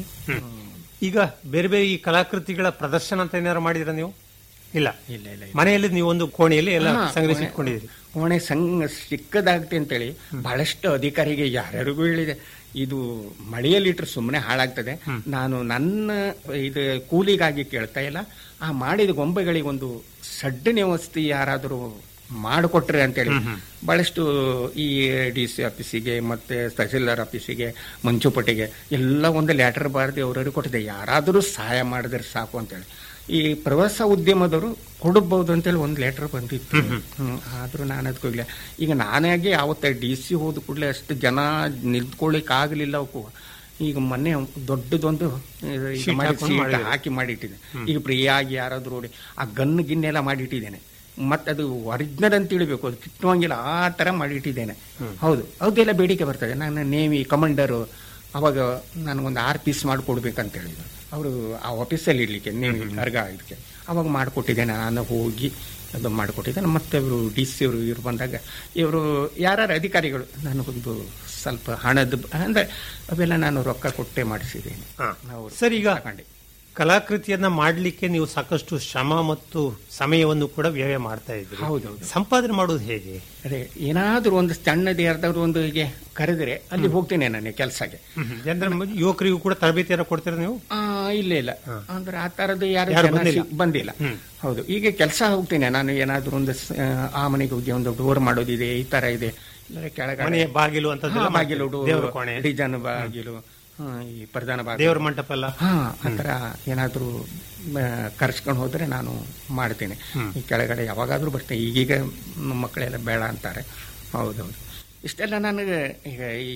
Speaker 8: ಈಗ ಬೇರೆ ಬೇರೆ ಈ ಕಲಾಕೃತಿಗಳ ಪ್ರದರ್ಶನ ಅಂತ ಏನಾರು ಮಾಡಿದ್ರ ನೀವು ಇಲ್ಲ
Speaker 9: ಇಲ್ಲ ಇಲ್ಲ ಇಲ್ಲ.
Speaker 8: ಮನೆಯಲ್ಲಿ ನೀವು ಒಂದು ಕೋಣೆಯಲ್ಲಿ ಎಲ್ಲ
Speaker 9: ಹಾ,
Speaker 8: ಸಂಗ್ರಹಿಸಿ
Speaker 9: ಕೋಣೆ-
Speaker 8: ಇಟ್ಕೊಂಡಿದ್ದೀರಿ
Speaker 9: ಕೋಣೆ ಸಂಘ ಸಿಕ್ಕದಾಗುತ್ತೆ ಅಂತೇಳಿ ಬಹಳಷ್ಟು ಅಧಿಕಾರಿಗೆ ಯಾರ್ಯಾರಿಗೂ ಹೇಳಿದೆ ಇದು ಮಳೆಯಲ್ಲಿ ಇಟ್ಟರೆ ಸುಮ್ಮನೆ ಹಾಳಾಗ್ತದೆ ನಾನು ನನ್ನ ಇದು ಕೂಲಿಗಾಗಿ ಕೇಳ್ತಾ ಇಲ್ಲ ಆ ಮಾಡಿದ ಗೊಂಬೆಗಳಿಗೆ ಒಂದು ಸಡ್ಡಿನ ವ್ಯವಸ್ಥೆ ಯಾರಾದರೂ ಮಾಡಿಕೊಟ್ರೆ ಅಂತೇಳಿ ಬಹಳಷ್ಟು ಈ ಡಿ ಸಿ ಆಫೀಸಿಗೆ ಮತ್ತೆ ತಹಸೀಲ್ದಾರ್ ಆಫೀಸಿಗೆ ಮಂಚುಪಟ್ಟಿಗೆ ಎಲ್ಲ ಒಂದು ಲೆಟರ್ ಬಾರ್ದು ಅವ್ರವ್ರಿಗೆ ಕೊಟ್ಟಿದೆ ಯಾರಾದರೂ ಸಹಾಯ ಮಾಡಿದ್ರೆ ಸಾಕು ಅಂತೇಳಿ ಈ ಪ್ರವಾಸ ಉದ್ಯಮದವರು ಕೊಡಬಹುದು ಅಂತೇಳಿ ಒಂದು ಲೆಟರ್ ಬಂದಿತ್ತು ಹ್ಮ್. ಆದ್ರೂ ನಾನು ಅದಕ್ಕೆ ಹೋಗ್ಲಿಲ್ಲ ಈಗ ನಾನಾಗೆ ಯಾವತ್ತ ಡಿ ಸಿ ಹೋದ ಕೂಡಲೇ ಅಷ್ಟು ಜನ ನಿಂತ್ಕೊಳ್ಳಿಕ್ ಆಗಲಿಲ್ಲ ಅವಕ್ಕೂ ಈಗ ಮೊನ್ನೆ ದೊಡ್ಡದೊಂದು ಇದು ಈಗ
Speaker 8: Sheet
Speaker 9: ಮಾಡಿ
Speaker 8: ಹಾಕೊಂಡು
Speaker 9: sheet
Speaker 8: ಮಾಡಿದ್ದಾರೆ.
Speaker 9: ಹಾಕಿ ಮಾಡಿಟ್ಟಿದ್ದೆ ಈಗ ಫ್ರೀಯಾಗಿ ಯಾರಾದ್ರೂ ನೋಡಿ ಆ ಗನ್ ಗಿನ್ನೆಲ್ಲ ಮಾಡಿಟ್ಟಿದ್ದೇನೆ ಮತ್ತೆ ಅದು ಒರಿಜಿನಲ್ ಅಂತ ತಿಳಿಬೇಕು ಅದು ಕಿತ್ತುವಂಗಿಲ್ಲ ಆ ತರ ಮಾಡಿಟ್ಟಿದ್ದೇನೆ ಹೌದು ಅದೆಲ್ಲ ಬೇಡಿಕೆ ಬರ್ತದೆ ನಾನು ನೇವಿ ಕಮಾಂಡರು ಅವಾಗ ನನಗೊಂದು ಆರು ಪೀಸ್ ಮಾಡಿಕೊಡ್ಬೇಕಂತ ಹೇಳಿದ್ರು ಅವರು ಆ ಆಫೀಸಲ್ಲಿ ಇಡ್ಲಿಕ್ಕೆ ನೇವಿ ಅರ್ಗ ಇದಕ್ಕೆ ಅವಾಗ ಮಾಡಿಕೊಟ್ಟಿದ್ದೇನೆ ನಾನು ಹೋಗಿ ಅದು ಮಾಡಿಕೊಟ್ಟಿದ್ದೇನೆ ಮತ್ತೆ ಅವರು ಡಿ ಸಿ ಅವರು ಇವ್ರು ಬಂದಾಗ ಇವರು ಯಾರು ಅಧಿಕಾರಿಗಳು ನನಗೊಂದು ಸ್ವಲ್ಪ ಹಣದ ಅಂದ್ರೆ ಅವೆಲ್ಲ ನಾನು ರೊಕ್ಕ ಕೊಟ್ಟೆ ಮಾಡಿಸಿದ್ದೇನೆ ಅವ್ರು
Speaker 8: ಸರ್ ಈಗ
Speaker 9: ತಗೊಂಡೆ.
Speaker 8: ಕಲಾಕೃತಿಯನ್ನ ಮಾಡ್ಲಿಕ್ಕೆ ನೀವು ಸಾಕಷ್ಟು ಶ್ರಮ ಮತ್ತು ಸಮಯವನ್ನು ಕೂಡ ವ್ಯಯ ಮಾಡ್ತಾ ಇದ್ದೀರಿ
Speaker 9: ಹೌದೌದು.
Speaker 8: ಸಂಪಾದನೆ ಮಾಡೋದು ಹೇಗೆ
Speaker 9: ಅದೇ ಏನಾದ್ರೂ ಒಂದು ಸಣ್ಣದು ಯಾರ್ದಾದ್ರು ಒಂದು ಹೀಗೆ ಕರೆದ್ರೆ ಅಲ್ಲಿ ಹೋಗ್ತೇನೆ ನಾನು ಕೆಲಸಕ್ಕೆ
Speaker 8: ಅಂದ್ರೆ ಯುವಕರಿಗೂ ಕೂಡ ತರಬೇತಿಯನ್ನು ಕೊಡ್ತೀರಾ ನೀವು
Speaker 9: ಆ, ಇಲ್ಲ ಇಲ್ಲ ಅಂದ್ರೆ ಆ ತರದ್ದು ಯಾರು
Speaker 8: ಯಾರು
Speaker 9: ಜನ
Speaker 8: ಬಂದಿಲ್ಲ?
Speaker 9: ಸಿಗ್- ಬಂದಿಲ್ಲ ಹೌದು ಈಗ ಕೆಲಸ ಹೋಗ್ತೇನೆ ನಾನು ಏನಾದ್ರೂ ಒಂದು ಸ- ಆ ಮನೆಗೆ ಹೋಗಿ ಒಂದು ಡೋರ್ ಮಾಡೋದಿದೆ ಈ ತರ ಇದೆ ಇಲ್ಲಾಂದ್ರೆ ಕೆಳಗಡೆ
Speaker 8: ಮನೆಯ ಬಾಗಿಲು ಅಂತದ್ದೆಲ್ಲ
Speaker 9: ಹಾ, ಬಾಗಿಲು
Speaker 8: ಮಾಡ್ತೀರಿ. ದೇವರ ಕೋಣೆ
Speaker 9: ಡಿಜನ್ ಬಾಗಿಲು ಹಾ, ಈ ಪ್ರಧಾನ ಬಾಗಿಲು
Speaker 8: ದೇವರ ಮಂಟಪ ಎಲ್ಲ
Speaker 9: ಹಾ ಆತರ ಏನಾದ್ರೂ ಕರ್ಸ್ಕೊಂಡು ಹೋದ್ರೆ ನಾನು ಮಾಡ್ತೇನೆ ಈ ಕೆಳಗಡೆ ಯಾವಾಗಾದ್ರೂ ಬರ್ತೇನೆ ಈಗೀಗ ನಮ್ಮ ಮಕ್ಕಳೆಲ್ಲ ಬೇಡ ಅಂತಾರೆ ಹೌದೌದು ಇಷ್ಟೆಲ್ಲ ನನಗೆ ಈಗ ಈ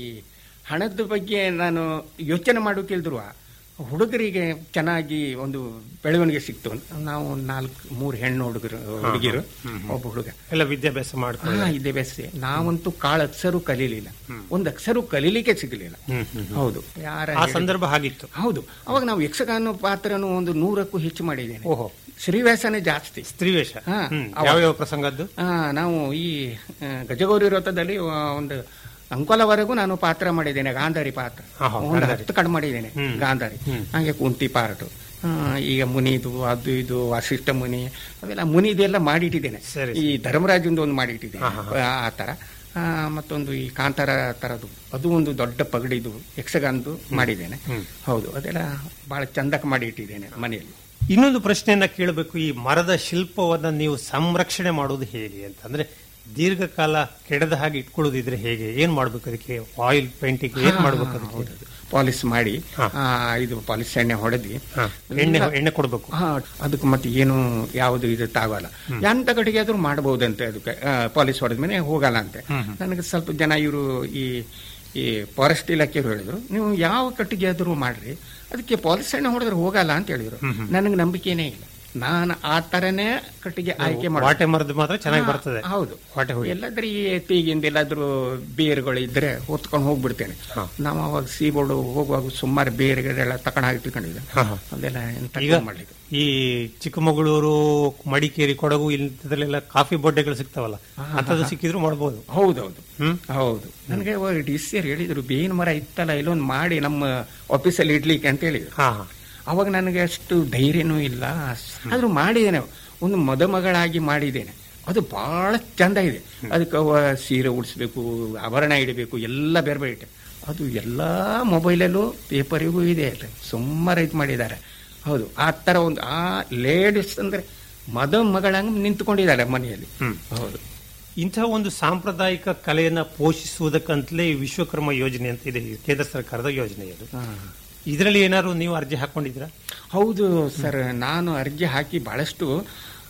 Speaker 9: ಹಣದ ಬಗ್ಗೆ ನಾನು ಯೋಚನೆ ಮಾಡೋಕಿಲ್ದ್ರು ಹುಡುಗರಿಗೆ ಚೆನ್ನಾಗಿ ಒಂದು ಬೆಳವಣಿಗೆ ಸಿಕ್ತು ನಾವು ಒಂದು ನಾಲ್ಕು ಮೂರು ಹೆಣ್ಣು ಹುಡುಗರು ಹುಡುಗಿರು ಒಬ್ಬ ಹುಡುಗ
Speaker 8: ಎಲ್ಲ ವಿದ್ಯಾಭ್ಯಾಸ ಮಾಡ್ಕೊಂಡು
Speaker 9: ಹಾ ಇದೆ ಬೆಸ್ಸೆ ನಾವಂತೂ ಕಾಳ ಅಕ್ಷರು ಕಲೀಲಿಲ್ಲ ಒಂದು ಅಕ್ಷರು ಕಲೀಲಿಕ್ಕೆ ಸಿಗಲಿಲ್ಲ ಹೌದು ಯಾರ
Speaker 8: ಆ ಸಂದರ್ಭ ಹಾಗಿತ್ತು
Speaker 9: ಹೌದು ಅವಾಗ ನಾವು ಯಕ್ಷಗಾನ ಪಾತ್ರನು ಒಂದು ನೂರಕ್ಕೂ ಹೆಚ್ಚು ಮಾಡಿದ್ದೇನೆ
Speaker 8: ಓಹೋ
Speaker 9: ಶ್ರೀವ್ಯಾಸನೇ ಜಾಸ್ತಿ
Speaker 8: ಸ್ತ್ರೀವೇಷ
Speaker 9: ಹಾ,
Speaker 8: ಹ್ಮ್.
Speaker 9: ಅವ-
Speaker 8: ಯಾವ್ಯಾವ ಪ್ರಸಂಗದ್ದು
Speaker 9: ಆ, ನಾವು ಈ ಆ, ಗಜಗೌರಿ ವ್ರತದಲ್ಲಿ ಆ, ಒಂದು ಅಂಕೋಲವರೆಗೂ ನಾನು ಪಾತ್ರ ಮಾಡಿದ್ದೇನೆ ಗಾಂಧಾರಿ ಪಾತ್ರ
Speaker 8: ಆಹಾ,
Speaker 9: ಒಂದು
Speaker 8: ಗಾಂಧಾರಿ.
Speaker 9: ಹತ್ತು ಕಡೆ ಮಾಡಿದ್ದೇನೆ ಗಾಂಧಾರಿ ಹಾಗೆ ಕುಂತಿ ಪಾರ್ಟ್ ಈಗ ಮುನಿದು ಅದು ಇದು ವಾಸಿಷ್ಠ ಮುನಿ ಅವೆಲ್ಲ ಮುನಿದೆಲ್ಲ ಮಾಡಿಟ್ಟಿದ್ದೇನೆ
Speaker 8: ಸರಿ,
Speaker 9: ಈ ಧರ್ಮರಾಜಂದು ಒಂದು ಮಾಡಿಟ್ಟಿದ್ದೇನೆ ಆ- ಆ ತರ ಆ, ಮತ್ತೊಂದು ಈ ಕಾಂತಾರ ತರದು ಅದು ಒಂದು ದೊಡ್ಡ ಪಗಡಿದು ಯಕ್ಷಗಾನದು ಮಾಡಿದ್ದೇನೆ ಹೌದು ಅದೆಲ್ಲ ಬಹಳ ಚಂದಕ್ಕೆ ಮಾಡಿ ಇಟ್ಟಿದ್ದೇನೆ ಮನೆಯಲ್ಲಿ
Speaker 8: ಇನ್ನೊಂದು ಪ್ರಶ್ನೆಯನ್ನ ಕೇಳಬೇಕು ಈ ಮರದ ಶಿಲ್ಪವನ್ನ ನೀವು ಸಂರಕ್ಷಣೆ ಮಾಡೋದು ಹೇಗೆ ಅಂತ ಅಂದ್ರೆ ದೀರ್ಘಕಾಲ ಕೆಡದ ಹಾಗೆ ಇಟ್ಕೊಳ್ಳೋದಿದ್ರೆ ಹೇಗೆ ಏನ್ ಮಾಡ್ಬೇಕು ಅದಕ್ಕೆ ಆಯಿಲ್ ಪೇಂಟಿಂಗ್ ಏನ್ ಮಾಡ್ಬೇಕು ಅದಕ್ಕೆ
Speaker 9: ಪಾಲಿಸ್ ಮಾಡಿ
Speaker 8: ಹಾ.
Speaker 9: ಆ, ಇದು ಪಾಲಿಸ್ ಎಣ್ಣೆ ಹೊಡೆದಿ
Speaker 8: ಹಾ, ಎಣ್ಣೆ ಎಣ್ಣೆ ಕೊಡ್ಬೇಕು
Speaker 9: ಹಾ ಅದಕ್ಕೆ ಮತ್ತೆ ಏನು ಯಾವುದು ಇದು ತಾಗಲ್ಲ ಎಂತ ಕಡೆಗೆ ಆದ್ರೂ ಮಾಡಬಹುದಂತೆ ಅದಕ್ಕೆ ಪಾಲಿಸ್ ಹೊಡೆದ ಮೇಲೆ ಹೋಗಲ್ಲ ಅಂತೆ ನನಗೆ ಸ್ವಲ್ಪ ಜನ ಇವರು ಈ ಈ ಫಾರೆಸ್ಟ್ ಇಲಾಖೆಯವರು ಹೇಳಿದ್ರು ನೀವು ಯಾವ ಕಟ್ಟಿಗೆ ಆದ್ರೂ ಮಾಡ್ರಿ ಅದಕ್ಕೆ ಪಾಲಿಸ್ ಎಣ್ಣೆ ಹೊಡೆದ್ರೆ ಹೋಗಲ್ಲ ಅಂತ ಹೇಳಿದ್ರು ನನಗೆ ನಂಬಿಕೆನೇ ಇಲ್ಲ ನಾನು ಆ ತರನೇ ಕಟ್ಟಿಗೆ ಆಯ್ಕೆ ಮಾಡಿ
Speaker 8: ವಾಟೆ ಮರದ ಮಾತ್ರ ಚೆನ್ನಾಗಿ ಬರ್ತದೆ
Speaker 9: ಹೌದು
Speaker 8: ವಾಟೆ ಹೋಗಿ
Speaker 9: ಎಲ್ಲಾದ್ರೂ ಈ ತೆಗಿಂದ ಎಲ್ಲಾದ್ರೂ ಬೇರುಗಳು ಇದ್ರೆ ಹೊತ್ಕೊಂಡು ಹೋಗ್ಬಿಡ್ತೇನೆ ನಾವು ಅವಾಗ ಸೀಬೋರ್ಡ್ ಹೋಗುವಾಗ ಸುಮಾರು ಬೇರೆಗಳೆಲ್ಲ ತಕೊಂಡ್ ಹಾಕಿ ಇಟ್ಕೊಂಡಿದ್ದೆ
Speaker 8: ಹಾ, ಹಾ.
Speaker 9: ಅದೆಲ್ಲ ಎಂತ
Speaker 8: ಈಗ
Speaker 9: ಮಾಡ್ಲಿಕ್ಕೆ
Speaker 8: ಈ ಚಿಕ್ಕಮಗಳೂರು ಮಡಿಕೇರಿ ಕೊಡಗು ಇಂಥದ್ರಲ್ಲೆಲ್ಲ ಕಾಫಿ ಬೊಡ್ಡೆಗಳು ಸಿಗ್ತಾವಲ್ಲ ಅಂತದ್ದು ಸಿಕ್ಕಿದ್ರು ಮಾಡ್ಬೋದು
Speaker 9: ಹೌದೌದು
Speaker 8: ಹ್ಮ್
Speaker 9: ಹೌದು ನನಗೆ ಡಿ ಸಿ ಹೇಳಿದ್ರು ಬೇವಿನ ಮರ ಇತ್ತಲ್ಲ ಇಲ್ಲೊಂದು ಮಾಡಿ ನಮ್ಮ ಆಫೀಸಲ್ಲಿ ಇಡ್ಲಿಕ್ಕೆ ಅಂತ ಹೇಳಿದ್ರು
Speaker 8: ಹಾ ಹಾ
Speaker 9: ಅವಾಗ ನನಗೆ ಅಷ್ಟು ಧೈರ್ಯನೂ ಇಲ್ಲ ಆದ್ರೂ ಮಾಡಿದ್ದೇನೆ ಒಂದು ಮದುಮಗಳಾಗಿ ಮಾಡಿದ್ದೇನೆ ಅದು ಬಹಳ ಚಂದ ಇದೆ ಅದಕ್ಕೆ ಅವ ಸೀರೆ ಉಡಿಸ್ಬೇಕು ಆಭರಣ ಇಡಬೇಕು ಎಲ್ಲ ಬೇರೆ ಬೇರೆ ಇಟ್ಟೆ ಅದು ಎಲ್ಲ ಮೊಬೈಲಲ್ಲೂ ಪೇಪರಿಗೂ ಇದೆ ಸುಮಾರು ಇದು ಮಾಡಿದ್ದಾರೆ ಹೌದು ಆ ಥರ ಒಂದು ಆ ಲೇಡೀಸ್ ಅಂದ್ರೆ ಮದುಮಗಳಂಗೆ ನಿಂತ್ಕೊಂಡಿದ್ದಾರೆ ಮನೆಯಲ್ಲಿ ಹೌದು
Speaker 8: ಇಂತಹ ಒಂದು ಸಾಂಪ್ರದಾಯಿಕ ಕಲೆಯನ್ನ ಪೋಷಿಸುವುದಕ್ಕಂತಲೇ ಈ ವಿಶ್ವಕರ್ಮ ಯೋಜನೆ ಅಂತ ಇದೆ ಇದು ಕೇಂದ್ರ ಸರ್ಕಾರದ ಯೋಜನೆ ಇದು ಇದರಲ್ಲಿ ಏನಾದ್ರು ನೀವು ಅರ್ಜಿ ಹಾಕೊಂಡಿದ್ದೀರಾ
Speaker 9: ಹೌದು ಸರ್ ನಾನು ಅರ್ಜಿ ಹಾಕಿ ಬಹಳಷ್ಟು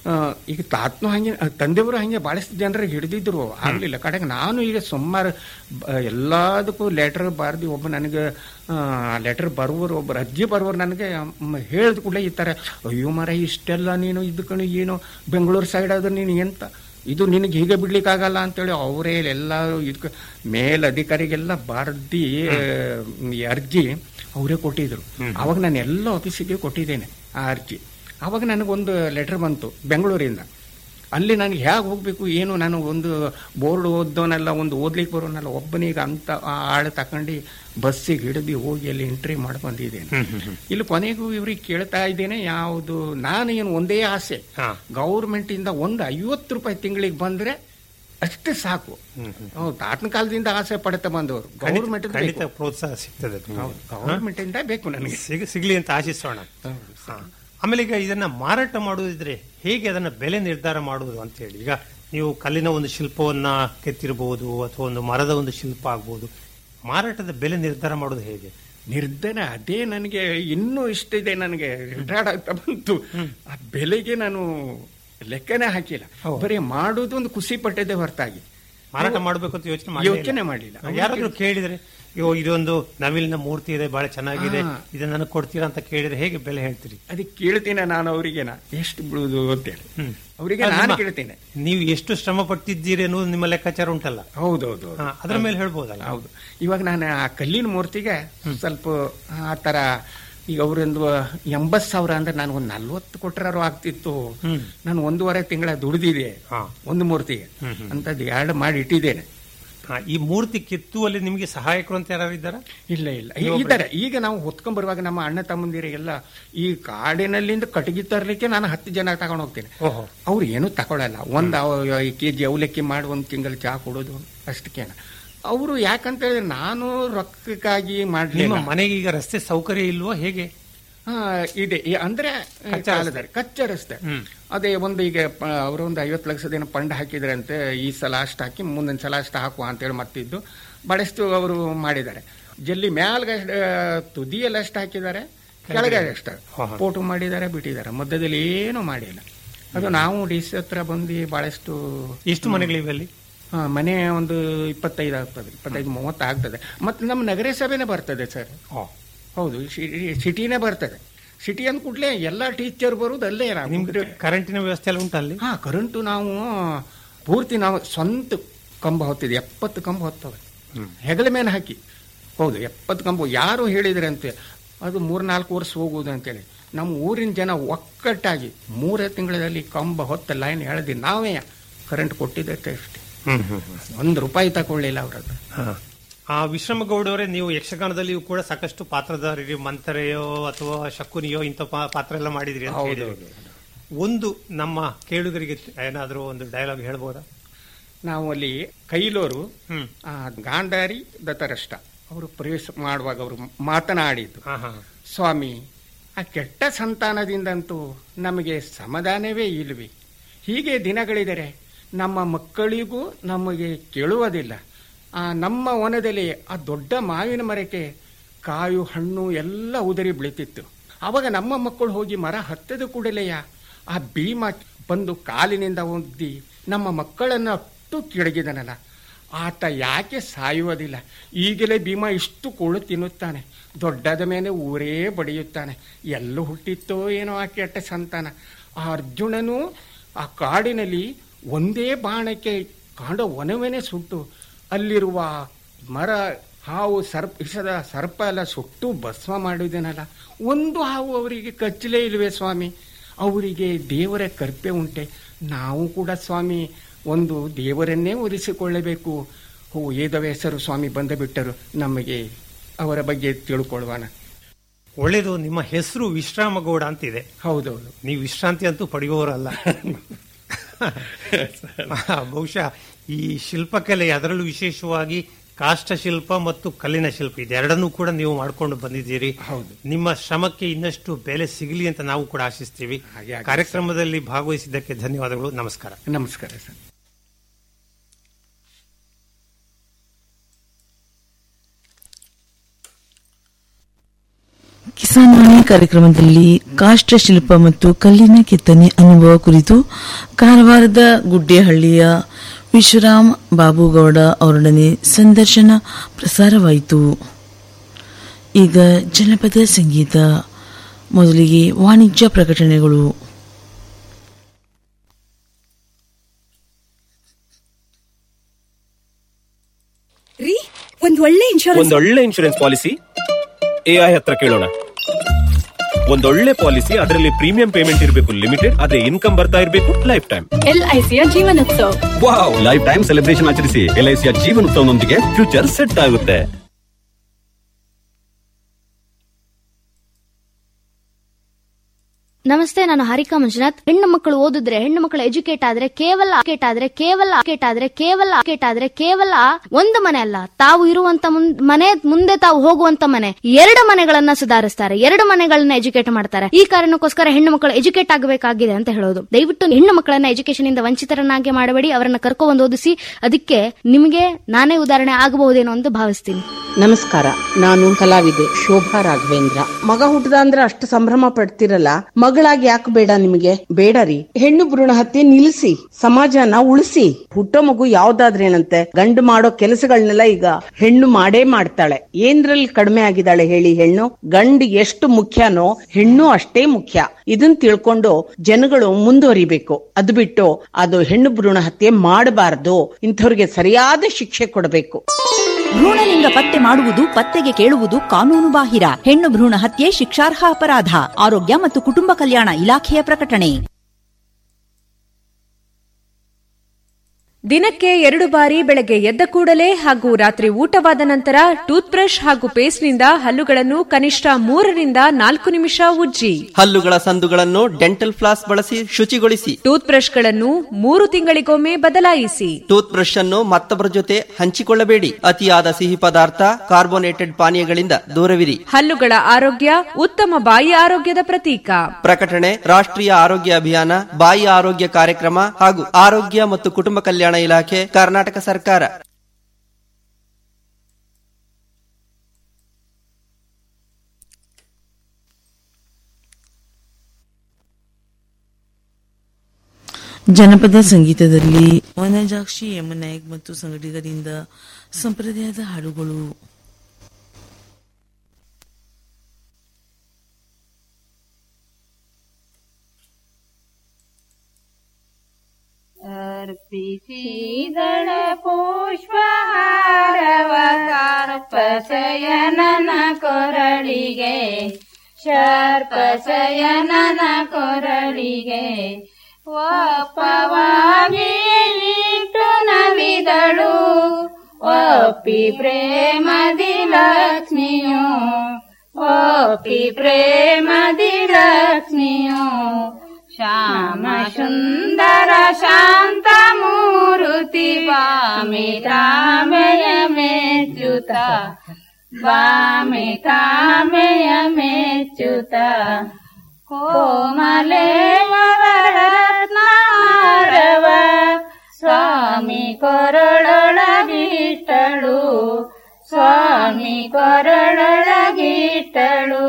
Speaker 9: ಆ, ಈಗ ತಾತನು ಹಂಗೆ ಆ, ತಂದೆಯವರು ಹಂಗೆ ಬಹಳಷ್ಟು ಜನರಿಗೆ ಹಿಡಿದಿದ್ರು ಆಗ್ಲಿಲ್ಲ ಕಡೆಗೆ ನಾನು ಈಗ ಸುಮಾರು ಬ- ಎಲ್ಲದಕ್ಕೂ ಲೆಟರ್ ಬರ್ದು ಒಬ್ಬ ನನಗೆ ಲೆಟರ್ ಬರುವರು ಒಬ್ಬರು ಅಜ್ಜಿ ಬರುವರು ನನಗೆ ಹೇಳಿದ ಕೂಡಲೇ ಈ ಥರ ಅಯ್ಯೋ ಮರ ಇಷ್ಟೆಲ್ಲ ನೀನು ಇದು ಕಣು ಏನು ಬೆಂಗಳೂರು ಸೈಡ್ ಆದ್ರೆ ನೀನು ಎಂತ ಇದು ನಿನಗೆ ಹೀಗೆ ಬಿಡ್ಲಿಕ್ಕಾಗಲ್ಲ ಅಂತೇಳಿ ಅವರೇ ಎಲ್ಲರೂ ಇದಕ್ಕೆ ಮೇಲ್ ಅಧಿಕಾರಿಗೆಲ್ಲ ಬರ್ದಿ ಆ, ಈ ಅರ್ಜಿ ಅವರೇ ಕೊಟ್ಟಿದ್ರು ಅವಾಗ ನಾನು ಎಲ್ಲ ಆಫೀಸಿಗೆ ಕೊಟ್ಟಿದ್ದೇನೆ ಆ ಅರ್ಜಿ ಅವಾಗ ನನಗೊಂದು ಲೆಟರ್ ಬಂತು ಬೆಂಗಳೂರಿಂದ ಅಲ್ಲಿ ನನಗೆ ಹೇಗೆ ಹೋಗ್ಬೇಕು ಏನು ನಾನು ಒಂದು ಬೋರ್ಡ್ ಓದೋನೆಲ್ಲ ಒಂದು ಓದ್ಲಿಕ್ಕೆ ಬರೋನಲ್ಲ ಒಬ್ಬನಿಗೆ ಅಂತ ಆ ಆಳು ತಕೊಂಡು ಬಸ್ಸಿಗೆ ಹಿಡಿದು ಹೋಗಿ ಅಲ್ಲಿ ಎಂಟ್ರಿ ಮಾಡಿ ಬಂದಿದ್ದೇನೆ ಇಲ್ಲಿ ಕೊನೆಗೂ ಇವ್ರಿಗೆ ಕೇಳ್ತಾ ಇದ್ದೇನೆ ಯಾವುದು ನಾನು ಏನು ಒಂದೇ ಆಸೆ ಗೌರ್ಮೆಂಟ್ ಇಂದ ಒಂದು ಐವತ್ತು ರೂಪಾಯಿ ತಿಂಗಳಿಗೆ ಬಂದ್ರೆ ಅಷ್ಟೇ ಸಾಕು ಹೌದು, ತಾತನ ಕಾಲದಿಂದ ಆಸೆ ಪಡ್ತಾ ಬಂದವರು ಗೌರ್ಮೆಂಟ್
Speaker 8: ಖಂಡಿತ ಪ್ರೋತ್ಸಾಹ ಸಿಗ್ತದೆ
Speaker 9: ಗೌರ್ಮೆಂಟ್ ಇಂದ ಬೇಕು ನನಗೆ
Speaker 8: ಸಿಗ ಸಿಗ್ಲಿ ಅಂತ ಆಶಿಸೋಣ ಹಾ. ಆಮೇಲೆ ಈಗ ಇದನ್ನ ಮಾರಾಟ ಮಾಡುವುದಿದ್ರೆ ಹೇಗೆ ಅದನ್ನ ಬೆಲೆ ನಿರ್ಧಾರ ಮಾಡುವುದು ಅಂತ ಹೇಳಿ ಈಗ ನೀವು ಕಲ್ಲಿನ ಒಂದು ಶಿಲ್ಪವನ್ನ ಕೆತ್ತಿರಬಹುದು ಅಥವಾ ಒಂದು ಮರದ ಒಂದು ಶಿಲ್ಪ ಆಗ್ಬಹುದು ಮಾರಾಟದ ಬೆಲೆ ನಿರ್ಧಾರ ಮಾಡೋದು ಹೇಗೆ
Speaker 9: ನಿರ್ಧಾರ ಅದೇ ನನಗೆ ಇನ್ನೂ ಇಷ್ಟ ಇದೆ ನನಗೆ ರಿಟೈರ್ಡ್ ಆಗ್ತಾ ಬಂತು ಆ ಬೆಲೆಗೆ ನಾನು ಲೆಕ್ಕನೇ ಹಾಕಿಲ್ಲ ಬರೀ ಮಾಡೋದು ಒಂದು ಖುಷಿ ಪಟ್ಟಿದ್ದೆ ಹೊರತಾಗಿ
Speaker 8: ಮಾರಾಟ ಮಾಡಬೇಕು ಅಂತ ಯೋಚನೆ ಮಾಡಿಲ್ಲ.
Speaker 9: ಯೋಚನೆ ಮಾಡಲಿಲ್ಲ
Speaker 8: ಯಾರಾದ್ರೂ ಕೇಳಿದ್ರೆ ಅಯ್ಯೋ ಇದೊಂದು ನವಿಲಿನ ಮೂರ್ತಿ ಇದೆ ಬಹಳ ಚೆನ್ನಾಗಿದೆ
Speaker 9: ಹಾ.
Speaker 8: ಇದನ್ನ ನನಗೆ ಕೊಡ್ತೀರಾ ಅಂತ ಕೇಳಿದ್ರೆ ಹೇಗೆ ಬೆಲೆ ಹೇಳ್ತೀರಿ
Speaker 9: ಅದಕ್ಕೆ ಕೇಳ್ತೀನಿ ನಾನು ಅವರಿಗೆ ಎಷ್ಟು ಬೀಳುದು ಅಂತೇಳಿ ಅವರಿಗೆ
Speaker 8: ಅದು
Speaker 9: ನಾನು
Speaker 8: ನಿಮ್ಮ-
Speaker 9: ಕೇಳ್ತೇನೆ
Speaker 8: ನೀವು ಎಷ್ಟು ಶ್ರಮ ಪಟ್ಟಿದ್ದೀರಿ ಅನ್ನೋದು ನಿಮ್ಮ ಲೆಕ್ಕಾಚಾರ ಉಂಟಲ್ಲ
Speaker 9: ಹೌದೌದು
Speaker 8: ಹಾ, ಅದ್ರ ಮೇಲೆ ಹೇಳ್ಬೋದಲ್ಲ
Speaker 9: ಹೌದು ಇವಾಗ ನಾನು ಆ ಕಲ್ಲಿನ ಮೂರ್ತಿಗೆ ಸ್ವಲ್ಪ ಆ ತರ ಈಗ ಅವರೊಂದು ಎಂಬತ್ ಸಾವಿರ ಅಂದ್ರೆ ನಾನು ಒಂದು ನಲ್ವತ್ತು ಕೊಟ್ಟರಾರು ಆಗ್ತಿತ್ತು ನಾನು ಒಂದೂವರೆ ತಿಂಗಳ ದುಡಿದಿದೆ ಒಂದು ಮೂರ್ತಿಗೆ ಅಂತದ್ದು ಎರಡು ಮಾಡಿ ಇಟ್ಟಿದ್ದೇನೆ
Speaker 8: ಹಾ, ಈ ಮೂರ್ತಿ ಕೆತ್ತುವಲ್ಲಿ ನಿಮಗೆ ಸಹಾಯಕರು ಅಂತ ಯಾರು ಇದ್ದಾರಾ
Speaker 9: ಇಲ್ಲ ಇಲ್ಲ
Speaker 8: ನೀವು
Speaker 9: ಇದ್ದಾರೆ ಈಗ ನಾವು ಹೊತ್ಕೊಂಡ್ ಬರುವಾಗ ನಮ್ಮ ಅಣ್ಣ ತಮ್ಮಂದಿರಿಗೆಲ್ಲ ಈ ಕಾಡಿನಲ್ಲಿಂದ ಕಟಗಿ ತರ್ಲಿಕ್ಕೆ ನಾನು ಹತ್ತು ಜನ ತಗೊಂಡು ಹೋಗ್ತೇನೆ
Speaker 8: ಓಹೋ
Speaker 9: ಅವ್ರು ಏನು ತಗೊಳಲ್ಲ ಒಂದು ಕೆ ಜಿ ಅವಲಕ್ಕಿ ಮಾಡಿ ಒಂದು ತಿಂಗಳು ಚಹಾ ಕೊಡೋದು ಅಷ್ಟಕ್ಕೇನ ಅವರು ಯಾಕಂತ ಹೇಳಿದ್ರೆ ನಾನು ರೊಕ್ಕಕ್ಕಾಗಿ
Speaker 8: ನಿಮ್ಮ
Speaker 9: ಮಾಡ್ಲಿಲ್ಲ
Speaker 8: ಮನೆಗೆ ಈಗ ರಸ್ತೆ ಸೌಕರ್ಯ ಇಲ್ವೋ ಹೇಗೆ
Speaker 9: ಹಾ, ಇದೆ ಈ ಅಂದ್ರೆ
Speaker 8: ಕಚ್ಚಾ
Speaker 9: ಕಾಲದಲ್ಲಿ ಕಚ್ಚಾ ರಸ್ತೆ ಅದೇ ಒಂದು ಈಗ ಅವರು ಒಂದು ಐವತ್ತು ಲಕ್ಷದೇನು ಫಂಡ್ ಹಾಕಿದ್ರಂತೆ ಈ ಸಲ ಅಷ್ಟು ಹಾಕಿ ಮುಂದಿನ ಸಲ ಅಷ್ಟು ಹಾಕುವ ಅಂತೇಳಿ ಮತ್ತಿದ್ದು ಬಹಳಷ್ಟು ಅವರು ಮಾಡಿದ್ದಾರೆ ಜಲ್ಲಿ ಮ್ಯಾಲ್ಗೆ ತುದಿಯಲ್ಲಿ ಅಷ್ಟು ಹಾಕಿದ್ದಾರೆ ಕೆಳಗೆ ಅಷ್ಟು ಫೋಟೋ ಮಾಡಿದ್ದಾರೆ ಬಿಟ್ಟಿದ್ದಾರೆ ಮಧ್ಯದಲ್ಲಿ ಏನೂ ಮಾಡಿಲ್ಲ ಅದು ನಾವು ಡಿ ಸಿ ಹತ್ರ ಬಂದು ಬಹಳಷ್ಟು
Speaker 8: ಎಷ್ಟು ಮನೆಗಳಿವೆ ಅಲ್ಲಿ
Speaker 9: ಹಾ, ಮನೆ ಒಂದು ಇಪ್ಪತ್ತೈದು ಆಗ್ತದೆ ಇಪ್ಪತ್ತೈದು ಮೂವತ್ತು ಆಗ್ತದೆ ಮತ್ತೆ ನಮ್ಮ ನಗರಸಭೆನೇ ಬರ್ತದೆ ಸರ್ ಹೌದು ಶಿ- ಸಿಟಿನೇ ಬರ್ತದೆ ಸಿಟಿ ಅಂದ ಕೂಡಲೇ ಎಲ್ಲ ಟೀಚರ್ ಬರುದು ಅಲ್ಲೇ
Speaker 8: ನಿಮ್ಗೆ ಕರೆಂಟಿನ ವ್ಯವಸ್ಥೆ ಎಲ್ಲ ಉಂಟು ಅಲ್ಲಿ
Speaker 9: ಹಾ ಕರೆಂಟು ನಾವು ಪೂರ್ತಿ ನಾವು ಸ್ವಂತ ಕಂಬ ಹೊತ್ತಿದೆ ಎಪ್ಪತ್ತು ಕಂಬ ಹೊತ್ತವೆ ಹೆಗಲ ಮೇಲೆ ಹಾಕಿ ಹೌದು ಎಪ್ಪತ್ತು ಕಂಬ ಯಾರು ಹೇಳಿದ್ರೆ ಅಂತೆ ಅದು ಮೂರ್ನಾಲ್ಕು ವರ್ಷ ಹೋಗುವುದು ಅಂತೇಳಿ ನಮ್ಮ ಊರಿನ ಜನ ಒಕ್ಕಟ್ಟಾಗಿ ಮೂರೇ ತಿಂಗಳಲ್ಲಿ ಕಂಬ ಹೊತ್ತ ಲೈನ್ ಎಳೆದಿ ನಾವೇ ಕರೆಂಟ್ ಕೊಟ್ಟಿದ್ದೆ ಅಷ್ಟೇ ಒಂದು ರೂಪಾಯಿ ತಗೊಳ್ಳಿಲ್ಲ ಅವರದ್ದು
Speaker 8: ಹಾ. ಆ ವಿಶ್ರಮಗೌಡವರೇ ನೀವು ಯಕ್ಷಗಾನದಲ್ಲಿಯೂ ಕೂಡ ಸಾಕಷ್ಟು ಪಾತ್ರಧಾರಿ ಮಂತರೆಯೋ ಅಥವಾ ಶಕುನಿಯೋ ಇಂಥ ಪಾ- ಪಾತ್ರ ಎಲ್ಲ ಮಾಡಿದ್ರಿ ಅಂತ
Speaker 9: ಹೌದು,
Speaker 8: ಹೇಳಿದ್ರಿ. ಒಂದು ನಮ್ಮ ಕೇಳುಗರಿಗೆ ಏನಾದರೂ ಒಂದು ಡೈಲಾಗ್ ಹೇಳ್ಬೋದಾ
Speaker 9: ನಾವು ಅಲ್ಲಿ ಕೈಲೋರು ಆ, ಗಾಂಧಾರಿ ದತ್ತರಷ್ಟ ಅವರು ಪ್ರವೇಶ ಮಾಡುವಾಗ ಅವರು ಮಾತನಾಡಿದ್ದು ಸ್ವಾಮಿ ಆ ಕೆಟ್ಟ ಸಂತಾನದಿಂದಂತೂ ನಮಗೆ ಸಮಾಧಾನವೇ ಇಲ್ವಿ ಹೀಗೆ ದಿನಗಳಿದರೆ ನಮ್ಮ ಮಕ್ಕಳಿಗೂ ನಮಗೆ ಕೇಳುವುದಿಲ್ಲ ಆ ನಮ್ಮ ವನದಲ್ಲಿ ಆ ದೊಡ್ಡ ಮಾವಿನ ಮರಕ್ಕೆ ಕಾಯು ಹಣ್ಣು ಎಲ್ಲ ಉದರಿ ಬೀಳುತ್ತಿತ್ತು ಅವಾಗ ನಮ್ಮ ಮಕ್ಕಳು ಹೋಗಿ ಮರ ಹತ್ತದ ಕೂಡಲೆಯ ಆ ಭೀಮ ಬಂದು ಕಾಲಿನಿಂದ ಒದ್ದಿ ನಮ್ಮ ಮಕ್ಕಳನ್ನು ಅಟ್ಟು ಕೆಳಗಿದನಲ್ಲ ಆತ ಯಾಕೆ ಸಾಯುವುದಿಲ್ಲ ಈಗಲೇ ಭೀಮ ಇಷ್ಟು ಕೂಳು ತಿನ್ನುತ್ತಾನೆ ದೊಡ್ಡದ ಮೇಲೆ ಊರೇ ಬಡಿಯುತ್ತಾನೆ ಎಲ್ಲೂ ಹುಟ್ಟಿತ್ತೋ ಏನೋ ಆ ಕೆಟ್ಟ ಸಂತಾನ ಆ ಅರ್ಜುನನು ಆ ಕಾಡಿನಲ್ಲಿ ಒಂದೇ ಬಾಣಕ್ಕೆ ಕಾಂಡ ಒನವೇನೆ ಸುಟ್ಟು ಅಲ್ಲಿರುವ ಮರ ಹಾವು ಸರ್ಪ ವಿಷದ ಸರ್ಪ ಎಲ್ಲ ಸುಟ್ಟು ಭಸ್ಮ ಮಾಡಿದನಲ್ಲ ಒಂದು ಹಾವು ಅವರಿಗೆ ಕಚ್ಚಲೇ ಇಲ್ವೇ ಸ್ವಾಮಿ ಅವರಿಗೆ ದೇವರ ಕರ್ಪೆ ಉಂಟೆ ನಾವು ಕೂಡ ಸ್ವಾಮಿ ಒಂದು ದೇವರನ್ನೇ ಒಲಿಸಿಕೊಳ್ಳಬೇಕು ಹೋ ಏದವ ಹೆಸರು ಸ್ವಾಮಿ ಬಂದು ಬಿಟ್ಟರು ನಮಗೆ ಅವರ ಬಗ್ಗೆ ತಿಳ್ಕೊಳ್ಳೋಣ
Speaker 8: ಒಳ್ಳೇದು ನಿಮ್ಮ ಹೆಸರು ವಿಶ್ರಾಮಗೌಡ ಅಂತಿದೆ
Speaker 9: ಹೌದೌದು
Speaker 8: ನೀವು ವಿಶ್ರಾಂತಿ ಅಂತೂ ಪಡೆಯುವವರಲ್ಲ ಬಹುಶಃ ಈ ಶಿಲ್ಪಕಲೆ ಅದರಲ್ಲೂ ವಿಶೇಷವಾಗಿ ಕಾಷ್ಟಶಿಲ್ಪ ಮತ್ತು ಕಲ್ಲಿನ ಶಿಲ್ಪ ಇದೆರಡನ್ನೂ ಕೂಡ ನೀವು ಮಾಡ್ಕೊಂಡು ಬಂದಿದ್ದೀರಿ
Speaker 9: ಹೌದು
Speaker 8: ನಿಮ್ಮ ಶ್ರಮಕ್ಕೆ ಇನ್ನಷ್ಟು ಬೆಲೆ ಸಿಗಲಿ ಅಂತ ನಾವು ಕೂಡ ಆಶಿಸ್ತೀವಿ
Speaker 9: ಹಾಗೆ ಆಗಲಿ
Speaker 8: ಕಾರ್ಯಕ್ರಮದಲ್ಲಿ ಭಾಗವಹಿಸಿದ್ದಕ್ಕೆ ಧನ್ಯವಾದಗಳು ನಮಸ್ಕಾರ
Speaker 9: ನಮಸ್ಕಾರ ಸರ್
Speaker 1: ಕಿಸಾನ್ ವಾಣಿ ಕಾರ್ಯಕ್ರಮದಲ್ಲಿ ಕಾಷ್ಟಶಿಲ್ಪ ಮತ್ತು ಕಲ್ಲಿನ ಕೆತ್ತನೆ ಅನುಭವ ಕುರಿತು ಕಾರವಾರದ ಗುಡ್ಡೇಹಳ್ಳಿಯ ವಿಶ್ವರಾಮ್ ಬಾಬುಗೌಡ ಅವರೊಡನೆ ಸಂದರ್ಶನ ಪ್ರಸಾರವಾಯಿತು ಈಗ ಜನಪದ ಸಂಗೀತ ಮೊದಲಿಗೆ ವಾಣಿಜ್ಯ ಪ್ರಕಟಣೆಗಳು
Speaker 10: ರೀ ಒಂದ್ ಒಳ್ಳೆ ಇನ್ಶೂರೆನ್ಸ್
Speaker 11: ಒಂದೊಳ್ಳೆ ಇನ್ಶೂರೆನ್ಸ್ ಪಾಲಿಸಿ ಎಐ ಹತ್ರ ಕೇಳೋಣ ಒಂದೊಳ್ಳೆ ಪಾಲಿಸಿ ಅದರಲ್ಲಿ ಪ್ರೀಮಿಯಂ ಪೇಮೆಂಟ್ ಇರಬೇಕು ಲಿಮಿಟೆಡ್ ಅದೇ ಇನ್ಕಮ್ ಬರ್ತಾ ಇರಬೇಕು ಲೈಫ್ ಟೈಮ್
Speaker 10: ಎಲ್ಐಸಿಯ Jeevan Utsav
Speaker 11: wow lifetime celebration ಆಚರಿಸಿ ಎಲ್ಐಸಿಯ ಜೀವನೋತ್ಸವನೊಂದಿಗೆ ಫ್ಯೂಚರ್ ಸೆಟ್ ಆಗುತ್ತೆ
Speaker 12: ನಮಸ್ತೆ ನಾನು ಹಾರಿಕಾ ಮಂಜುನಾಥ್ ಹೆಣ್ಣು ಮಕ್ಕಳು ಓದಿದ್ರೆ ಹೆಣ್ಣು ಮಕ್ಕಳು ಎಜುಕೇಟ್ ಆದ್ರೆ ಕೇವಲ ಆಕೆಟ್ ಆದ್ರೆ ಕೇವಲ ಆಕೆಟ್ ಆದ್ರೆ ಕೇವಲ ಆಕೆಟ್ ಆದ್ರೆ ಕೇವಲ ಒಂದು ಮನೆ ಅಲ್ಲ ತಾವು ಇರುವಂತ ಮುನ್- ಮನೆ ಮುಂದೆ ತಾವು ಹೋಗುವಂತ ಮನೆ ಎರಡು ಮನೆಗಳನ್ನ ಸುಧಾರಿಸ್ತಾರೆ ಎರಡು ಮನೆಗಳನ್ನ ಎಜುಕೇಟ್ ಮಾಡ್ತಾರೆ ಈ ಕಾರಣಕ್ಕೋಸ್ಕರ ಹೆಣ್ಣು ಮಕ್ಕಳು ಎಜುಕೇಟ್ ಆಗಬೇಕಾಗಿದೆ ಅಂತ ಹೇಳೋದು ದಯವಿಟ್ಟು ಹೆಣ್ಣು ಮಕ್ಕಳನ್ನ ಎಜುಕೇಶನ್ ಇಂದ ವಂಚಿತರನ್ನಾಗಿ ಮಾಡಬೇಡಿ ಅವರನ್ನ ಕರ್ಕೊ ಬಂದು ಓದಿಸಿ ಅದಕ್ಕೆ ನಿಮಗೆ ನಾನೇ ಉದಾಹರಣೆ ಆಗಬಹುದೇನೋ ಅಂತ ಭಾವಿಸ್ತೀನಿ
Speaker 13: ನಮಸ್ಕಾರ ನಾನು ಕಲಾವಿದೆ ಶೋಭಾ ರಾಘವೇಂದ್ರ ಮಗ ಹುಟ್ಟದ ಅಂದ್ರೆ ಅಷ್ಟು ಸಂಭ್ರಮ ಪಡ್ತಿರಲ್ಲ ಮಗಳಾಗಿ ಯಾಕೆ ಬೇಡ ನಿಮಗೆ ಬೇಡ ರೀ ಹೆಣ್ಣು ಭ್ರೂಣ ಹತ್ಯೆ ನಿಲ್ಲಿಸಿ ಸಮಾಜನ ಉಳಿಸಿ ಹುಟ್ಟೋ ಮಗು ಯಾವ್ದಾದ್ರೇನಂತೆ ಗಂಡು ಮಾಡೋ ಕೆಲಸಗಳನ್ನೆಲ್ಲ ಈಗ ಹೆಣ್ಣು ಮಾಡೇ ಮಾಡ್ತಾಳೆ ಏನ್ರಲ್ಲಿ ಕಡಿಮೆ ಆಗಿದ್ದಾಳೆ ಹೇಳಿ ಹೆಣ್ಣು ಗಂಡು ಎಷ್ಟು ಮುಖ್ಯನೋ ಹೆಣ್ಣು ಅಷ್ಟೇ ಮುಖ್ಯ ಇದನ್ ತಿಳ್ಕೊಂಡು ಜನಗಳು ಮುಂದುವರಿಬೇಕು ಅದು ಬಿಟ್ಟು ಅದು ಹೆಣ್ಣು ಭ್ರೂಣ ಹತ್ಯೆ ಮಾಡಬಾರದು ಇಂಥವ್ರಿಗೆ ಸರಿಯಾದ ಶಿಕ್ಷೆ ಕೊಡಬೇಕು
Speaker 14: ಭ್ರೂಣಲಿಂಗ ಪತ್ತೆ ಮಾಡುವುದು ಪತ್ತೆಗೆ ಕೇಳುವುದು ಕಾನೂನು ಬಾಹಿರ ಹೆಣ್ಣು ಭ್ರೂಣ ಹತ್ಯೆ ಶಿಕ್ಷಾರ್ಹ ಅಪರಾಧ ಆರೋಗ್ಯ ಮತ್ತು ಕುಟುಂಬ ಕಲ್ಯಾಣ ಇಲಾಖೆಯ ಪ್ರಕಟಣೆ
Speaker 15: ದಿನಕ್ಕೆ ಎರಡು ಬಾರಿ ಬೆಳಗ್ಗೆ ಎದ್ದ ಕೂಡಲೇ ಹಾಗೂ ರಾತ್ರಿ ಊಟವಾದ ನಂತರ ಟೂತ್ ಬ್ರಷ್ ಹಾಗೂ ಪೇಸ್ಟ್ನಿಂದ ಹಲ್ಲುಗಳನ್ನು ಕನಿಷ್ಠ ಮೂರರಿಂದ ನಾಲ್ಕು ನಿಮಿಷ ಉಜ್ಜಿ
Speaker 16: ಹಲ್ಲುಗಳ ಸಂದುಗಳನ್ನು ಡೆಂಟಲ್ ಫ್ಲಾಸ್ ಬಳಸಿ ಶುಚಿಗೊಳಿಸಿ
Speaker 15: ಟೂತ್ ಬ್ರಷ್ಗಳನ್ನು ಮೂರು ತಿಂಗಳಿಗೊಮ್ಮೆ ಬದಲಾಯಿಸಿ
Speaker 16: ಟೂತ್ ಬ್ರಷ್ ಅನ್ನು ಮತ್ತೊಬ್ಬರ ಜೊತೆ ಹಂಚಿಕೊಳ್ಳಬೇಡಿ ಅತಿಯಾದ ಸಿಹಿ ಪದಾರ್ಥ ಕಾರ್ಬೋನೇಟೆಡ್ ಪಾನೀಯಗಳಿಂದ ದೂರವಿರಿ
Speaker 15: ಹಲ್ಲುಗಳ ಆರೋಗ್ಯ ಉತ್ತಮ ಬಾಯಿ ಆರೋಗ್ಯದ ಪ್ರತೀಕ
Speaker 16: ಪ್ರಕಟಣೆ ರಾಷ್ಟ್ರೀಯ ಆರೋಗ್ಯ ಅಭಿಯಾನ ಬಾಯಿ ಆರೋಗ್ಯ ಕಾರ್ಯಕ್ರಮ ಹಾಗೂ ಆರೋಗ್ಯ ಮತ್ತು ಕುಟುಂಬ ಕಲ್ಯಾಣ ಇಲಾಖೆ ಕರ್ನಾಟಕ ಸರ್ಕಾರ
Speaker 1: ಜನಪದ ಸಂಗೀತದಲ್ಲಿ ವನಜಾಕ್ಷಿ ಯಮನಾಯಕ್ ಮತ್ತು ಸಂಗಡಿಗರಿಂದ ಸಂಪ್ರದಾಯದ ಹಾಡುಗಳು
Speaker 17: अर्पिसीदळ पुष्पहारव ಕಾರ್ಪಸಯನನ ಕೊರಳಿಗೆ ಶರ್ಪಸಯನನ ಕೊರಳಿಗೆ ಒಪ್ಪವಾಗಿ ಇಟ್ಟು ನವಿದಳು ಒಪ್ಪಿ ಪ್ರೇಮದಿ ಲಕ್ಷ್ಮಿಯು ಒಪ್ಪಿ ಪ್ರೇಮದಿ ಲಕ್ಷ್ಮಿಯು ಶ್ಯಾಮ ಸುಂದರ ಶಾಂತ ಮೂರುತಿ ವಾಮಿತಾಮಯ ಮೇಚ್ಯುತ ವಾಮಿತಾಮಯ ಮೇಚ್ಯುತ ಕೋಮಲೆ ವರರತ್ನಾರವ ಸ್ವಾಮಿ ಕೊರಳೊಳಗಿಟ್ಟಳು ಸ್ವಾಮಿ ಕೊರಳೊಳಗಿಟ್ಟಳು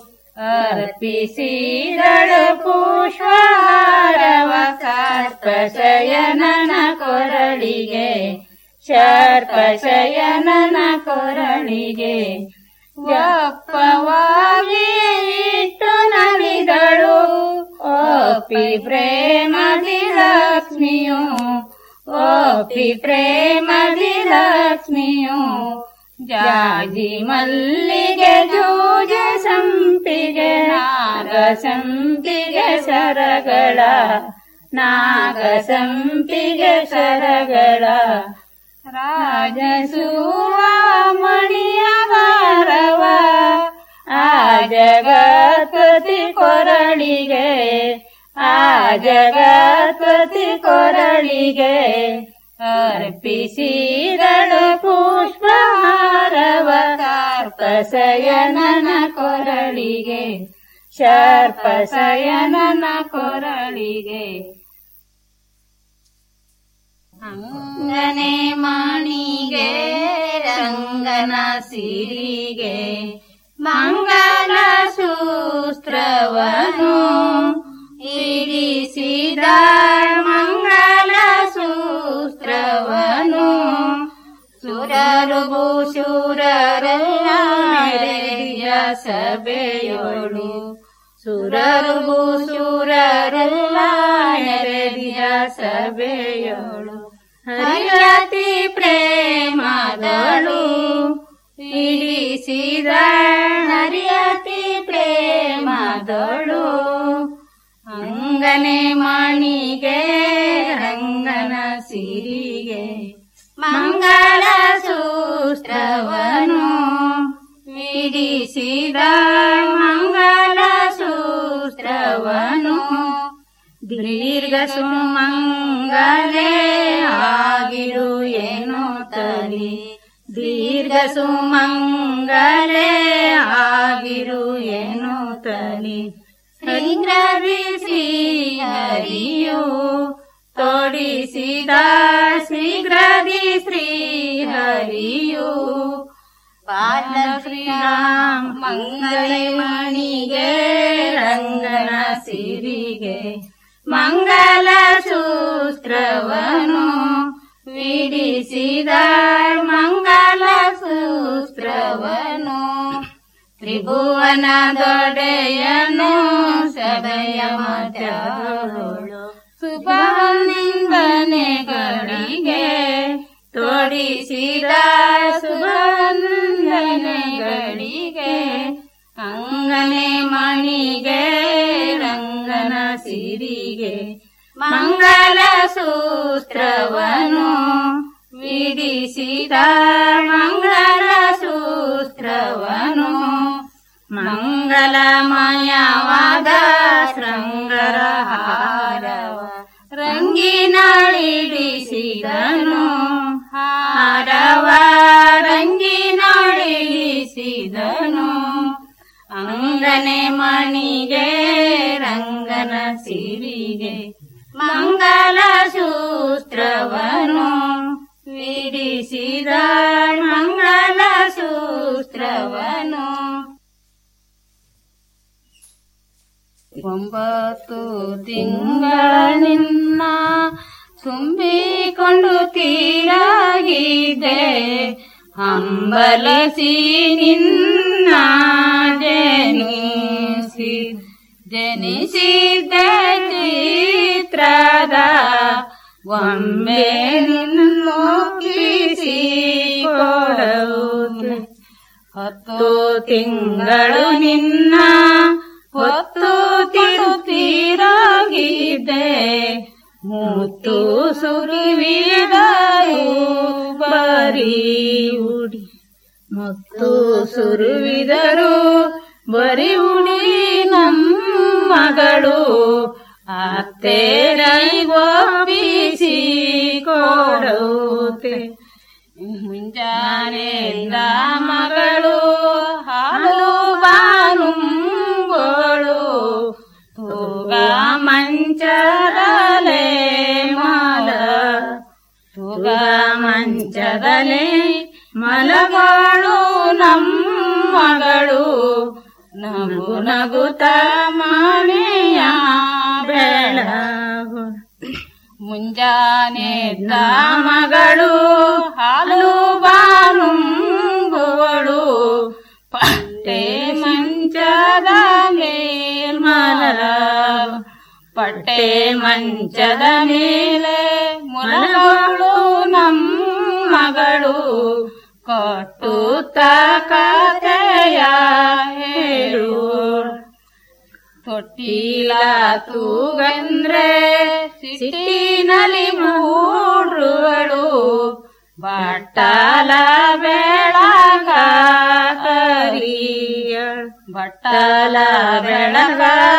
Speaker 17: ಅರ್ಪಿಸಿದಳು ಪುಷ್ಪಹಾರವ ಸರ್ಪಶಯನನ ಕೊರಳಿಗೆ ಶರ್ಪಶಯನನ ಕೊರಳಿಗೆ ವ್ಯಪ್ಪವಾಗಿ ಇಟ್ಟು ನಲಿದಳು ಓಪಿ ಪ್ರೇಮದಿ ಲಕ್ಷ್ಮಿಯು ಓಪಿ ಪ್ರೇಮದಿ ಲಕ್ಷ್ಮಿಯು ಜಾಜಿ ಮಲ್ಲಿಗೆ ಜೂಜೆ ಸಂಪಿಗೆ ನಾಗ ಸಂಪಿಗೆ ಸರಗಳ ನಾಗ ಸಂಪಿಗೆ ಸರಗಳ ರಾಜಸೂವ ಮಣಿಯ ಭಾರವ ಆ ಜಗತ್ಪತಿ ಕೊರಳಿಗೆ ಆ ಜಗತ್ಪತಿ ಕೊರಳಿಗೆ ಅರ್ಪಿಸಿದಳು ಪುಷ್ಪಹಾರವ ಕಾರ್ಪಸಯನನ ಕೊರಳಿಗೆ ಶರ್ಪಸಯನನ ಕೊರಳಿಗೆ ಅಂಗನೆ ಮಣಿಗೆ ರಂಗನ ಸಿರಿಗೆ ಮಂಗಲ ಸೂತ್ರವನು ಇರಿಸಿದ ಮಂಗಲ ಸೂತ್ರವನು ಸುರರು ಭೂಶೂರರೆಲ್ಲ ನೆರೆಯ ಸಭೆಯೋಳು ಸುರರು ಭೂಶೂರರೆಲ್ಲ ನೆರೆಯ ಸಭೆಯೋಳು ಹರಿಯತಿ ಪ್ರೇಮದಳು ಇರಿಸಿದ ಹರಿಯತಿ ಪ್ರೇಮದಳು ಅಂಗನೆ ಮಣಿಗೆ ರಂಗನ ಸಿರಿಗೆ ಮಂಗಲ ಸೂತ್ರವನು ವಿಡಿಸಿದ ಮಂಗಲ ಸೂತ್ರವನು ದೀರ್ಘ ಸುಮಂಗಲೇ ಆಗಿರು ಏನು ತಲಿ ದೀರ್ಘ ಸುಮಂಗಲೇ ಆಗಿರು ಏನು ತಲಿ ಶೀಘ್ರದಿ ಶ್ರೀಹರಿಯು ತೋಡಿಸಿದ ಶೀಘ್ರದಿ ಶ್ರೀಹರಿಯು ಪಾದ ಶ್ರೀರಾಮ ಮಂಗಳೆ ಮಣಿಗೆ ರಂಗನ ಸಿರಿಗೆ ಮಂಗಲ ಸೂತ್ರವನು ವಿಡಿಸಿದ ಮಂಗಲ ಸೂತ್ರವನು ತ್ರಿಭುವನ ದೊಡೆಯನು ಸದಯ ಮಧ್ಯಳು ಶುಭವಂದನೆಗಳಿಗೆ ತೋಡಿಸಿದ ಶುಭವಂದನೆಗಳಿಗೆ ಅಂಗನೆ ಮಣಿಗೆ ರಂಗನ ಸಿರಿಗೆ ಮಂಗಲ ಸೂತ್ರವನು ವಿಡಿಸಿದ ಮಂಗಲ ಸೂತ್ರವನು ಮಂಗಲಮಯವಾದ ಶೃಂಗರ ಹಾರವ ರಂಗಿನಾಳಿಡಿಸಿದನು ಹಾರವ ರಂಗಿನಾಳಿಡಿಸಿದನು ಅಂಗನೆ ಮಣಿಗೆ ರಂಗನ ಸಿರಿಗೆ ಮಂಗಲ ಸೂತ್ರವನು ವಿಡಿಸಿದ ಮಂಗಲ ಸೂತ್ರವನು ಒಂಬತ್ತು ತಿಂಗಳ ನಿನ್ನ ತುಂಬಿಕೊಂಡು ತೀರಾಗಿದೆ ಹಂಬಲಸಿ ನಿನ್ನ ಜನಿಸಿ ಜನಿಸಿದ ಚಿತ್ರದ ಒಮ್ಮೆ ಮುಗಿಸಿ ಕೊಡುವುದು ಹತ್ತು ತಿಂಗಳು ನಿನ್ನ ಹೊತ್ತು ತಿರುತ್ತಿರಾಗಿದೆ ಮುತ್ತು ಸುರುವಿದರು ಬರೀ ಉಡಿ ಮುತ್ತು ಸುರುವಿದರು ಬರಿ ಉಡಿ ನಮ್ಮಗಳು ಅತ್ತೇರೈಗೋಪಿಸಿ ಕೊಡುತ್ತೆ ಮುಂಜಾನೆಯಿಂದ ಮಗಳು ಹಾಲು ಬಾನುಂಗೋಳು ತೂಗ ಮಂಚದಲೆ ಮಲ ತೂಗ ಮಂಚದಲೆ ಮಲಗಳು ನಮ್ಮಗಳು ನಗು ನಗುತ್ತ ಮನೆಯ ಬೆಳಗು ಮುಂಜಾನೆದ್ದ ಮಗಳು ಹಾಲು ಬಾನುಂಗುವಳು ಪಟ್ಟೆ ಮಂಚದ ಮೇಲ್ಮಲ ಪಟ್ಟೆ ಮಂಚದ ಮೇಲೆ ಮೊಲಗಳು ನಮ್ಮಗಳು ಕೊಟ್ಟುತ್ತ ಕಥೆಯ ಹೇಳು ತೊಟ್ಟಿಲ ತೂಗಂದ್ರೆ ಸಿಟ್ಟಿನಲ್ಲಿ ಮೂಡುವಳು ಬಟ್ಟಲ ಬೆಳಗ ಕರಿಯ ಬಟ್ಟಲ ಬೆಳಗ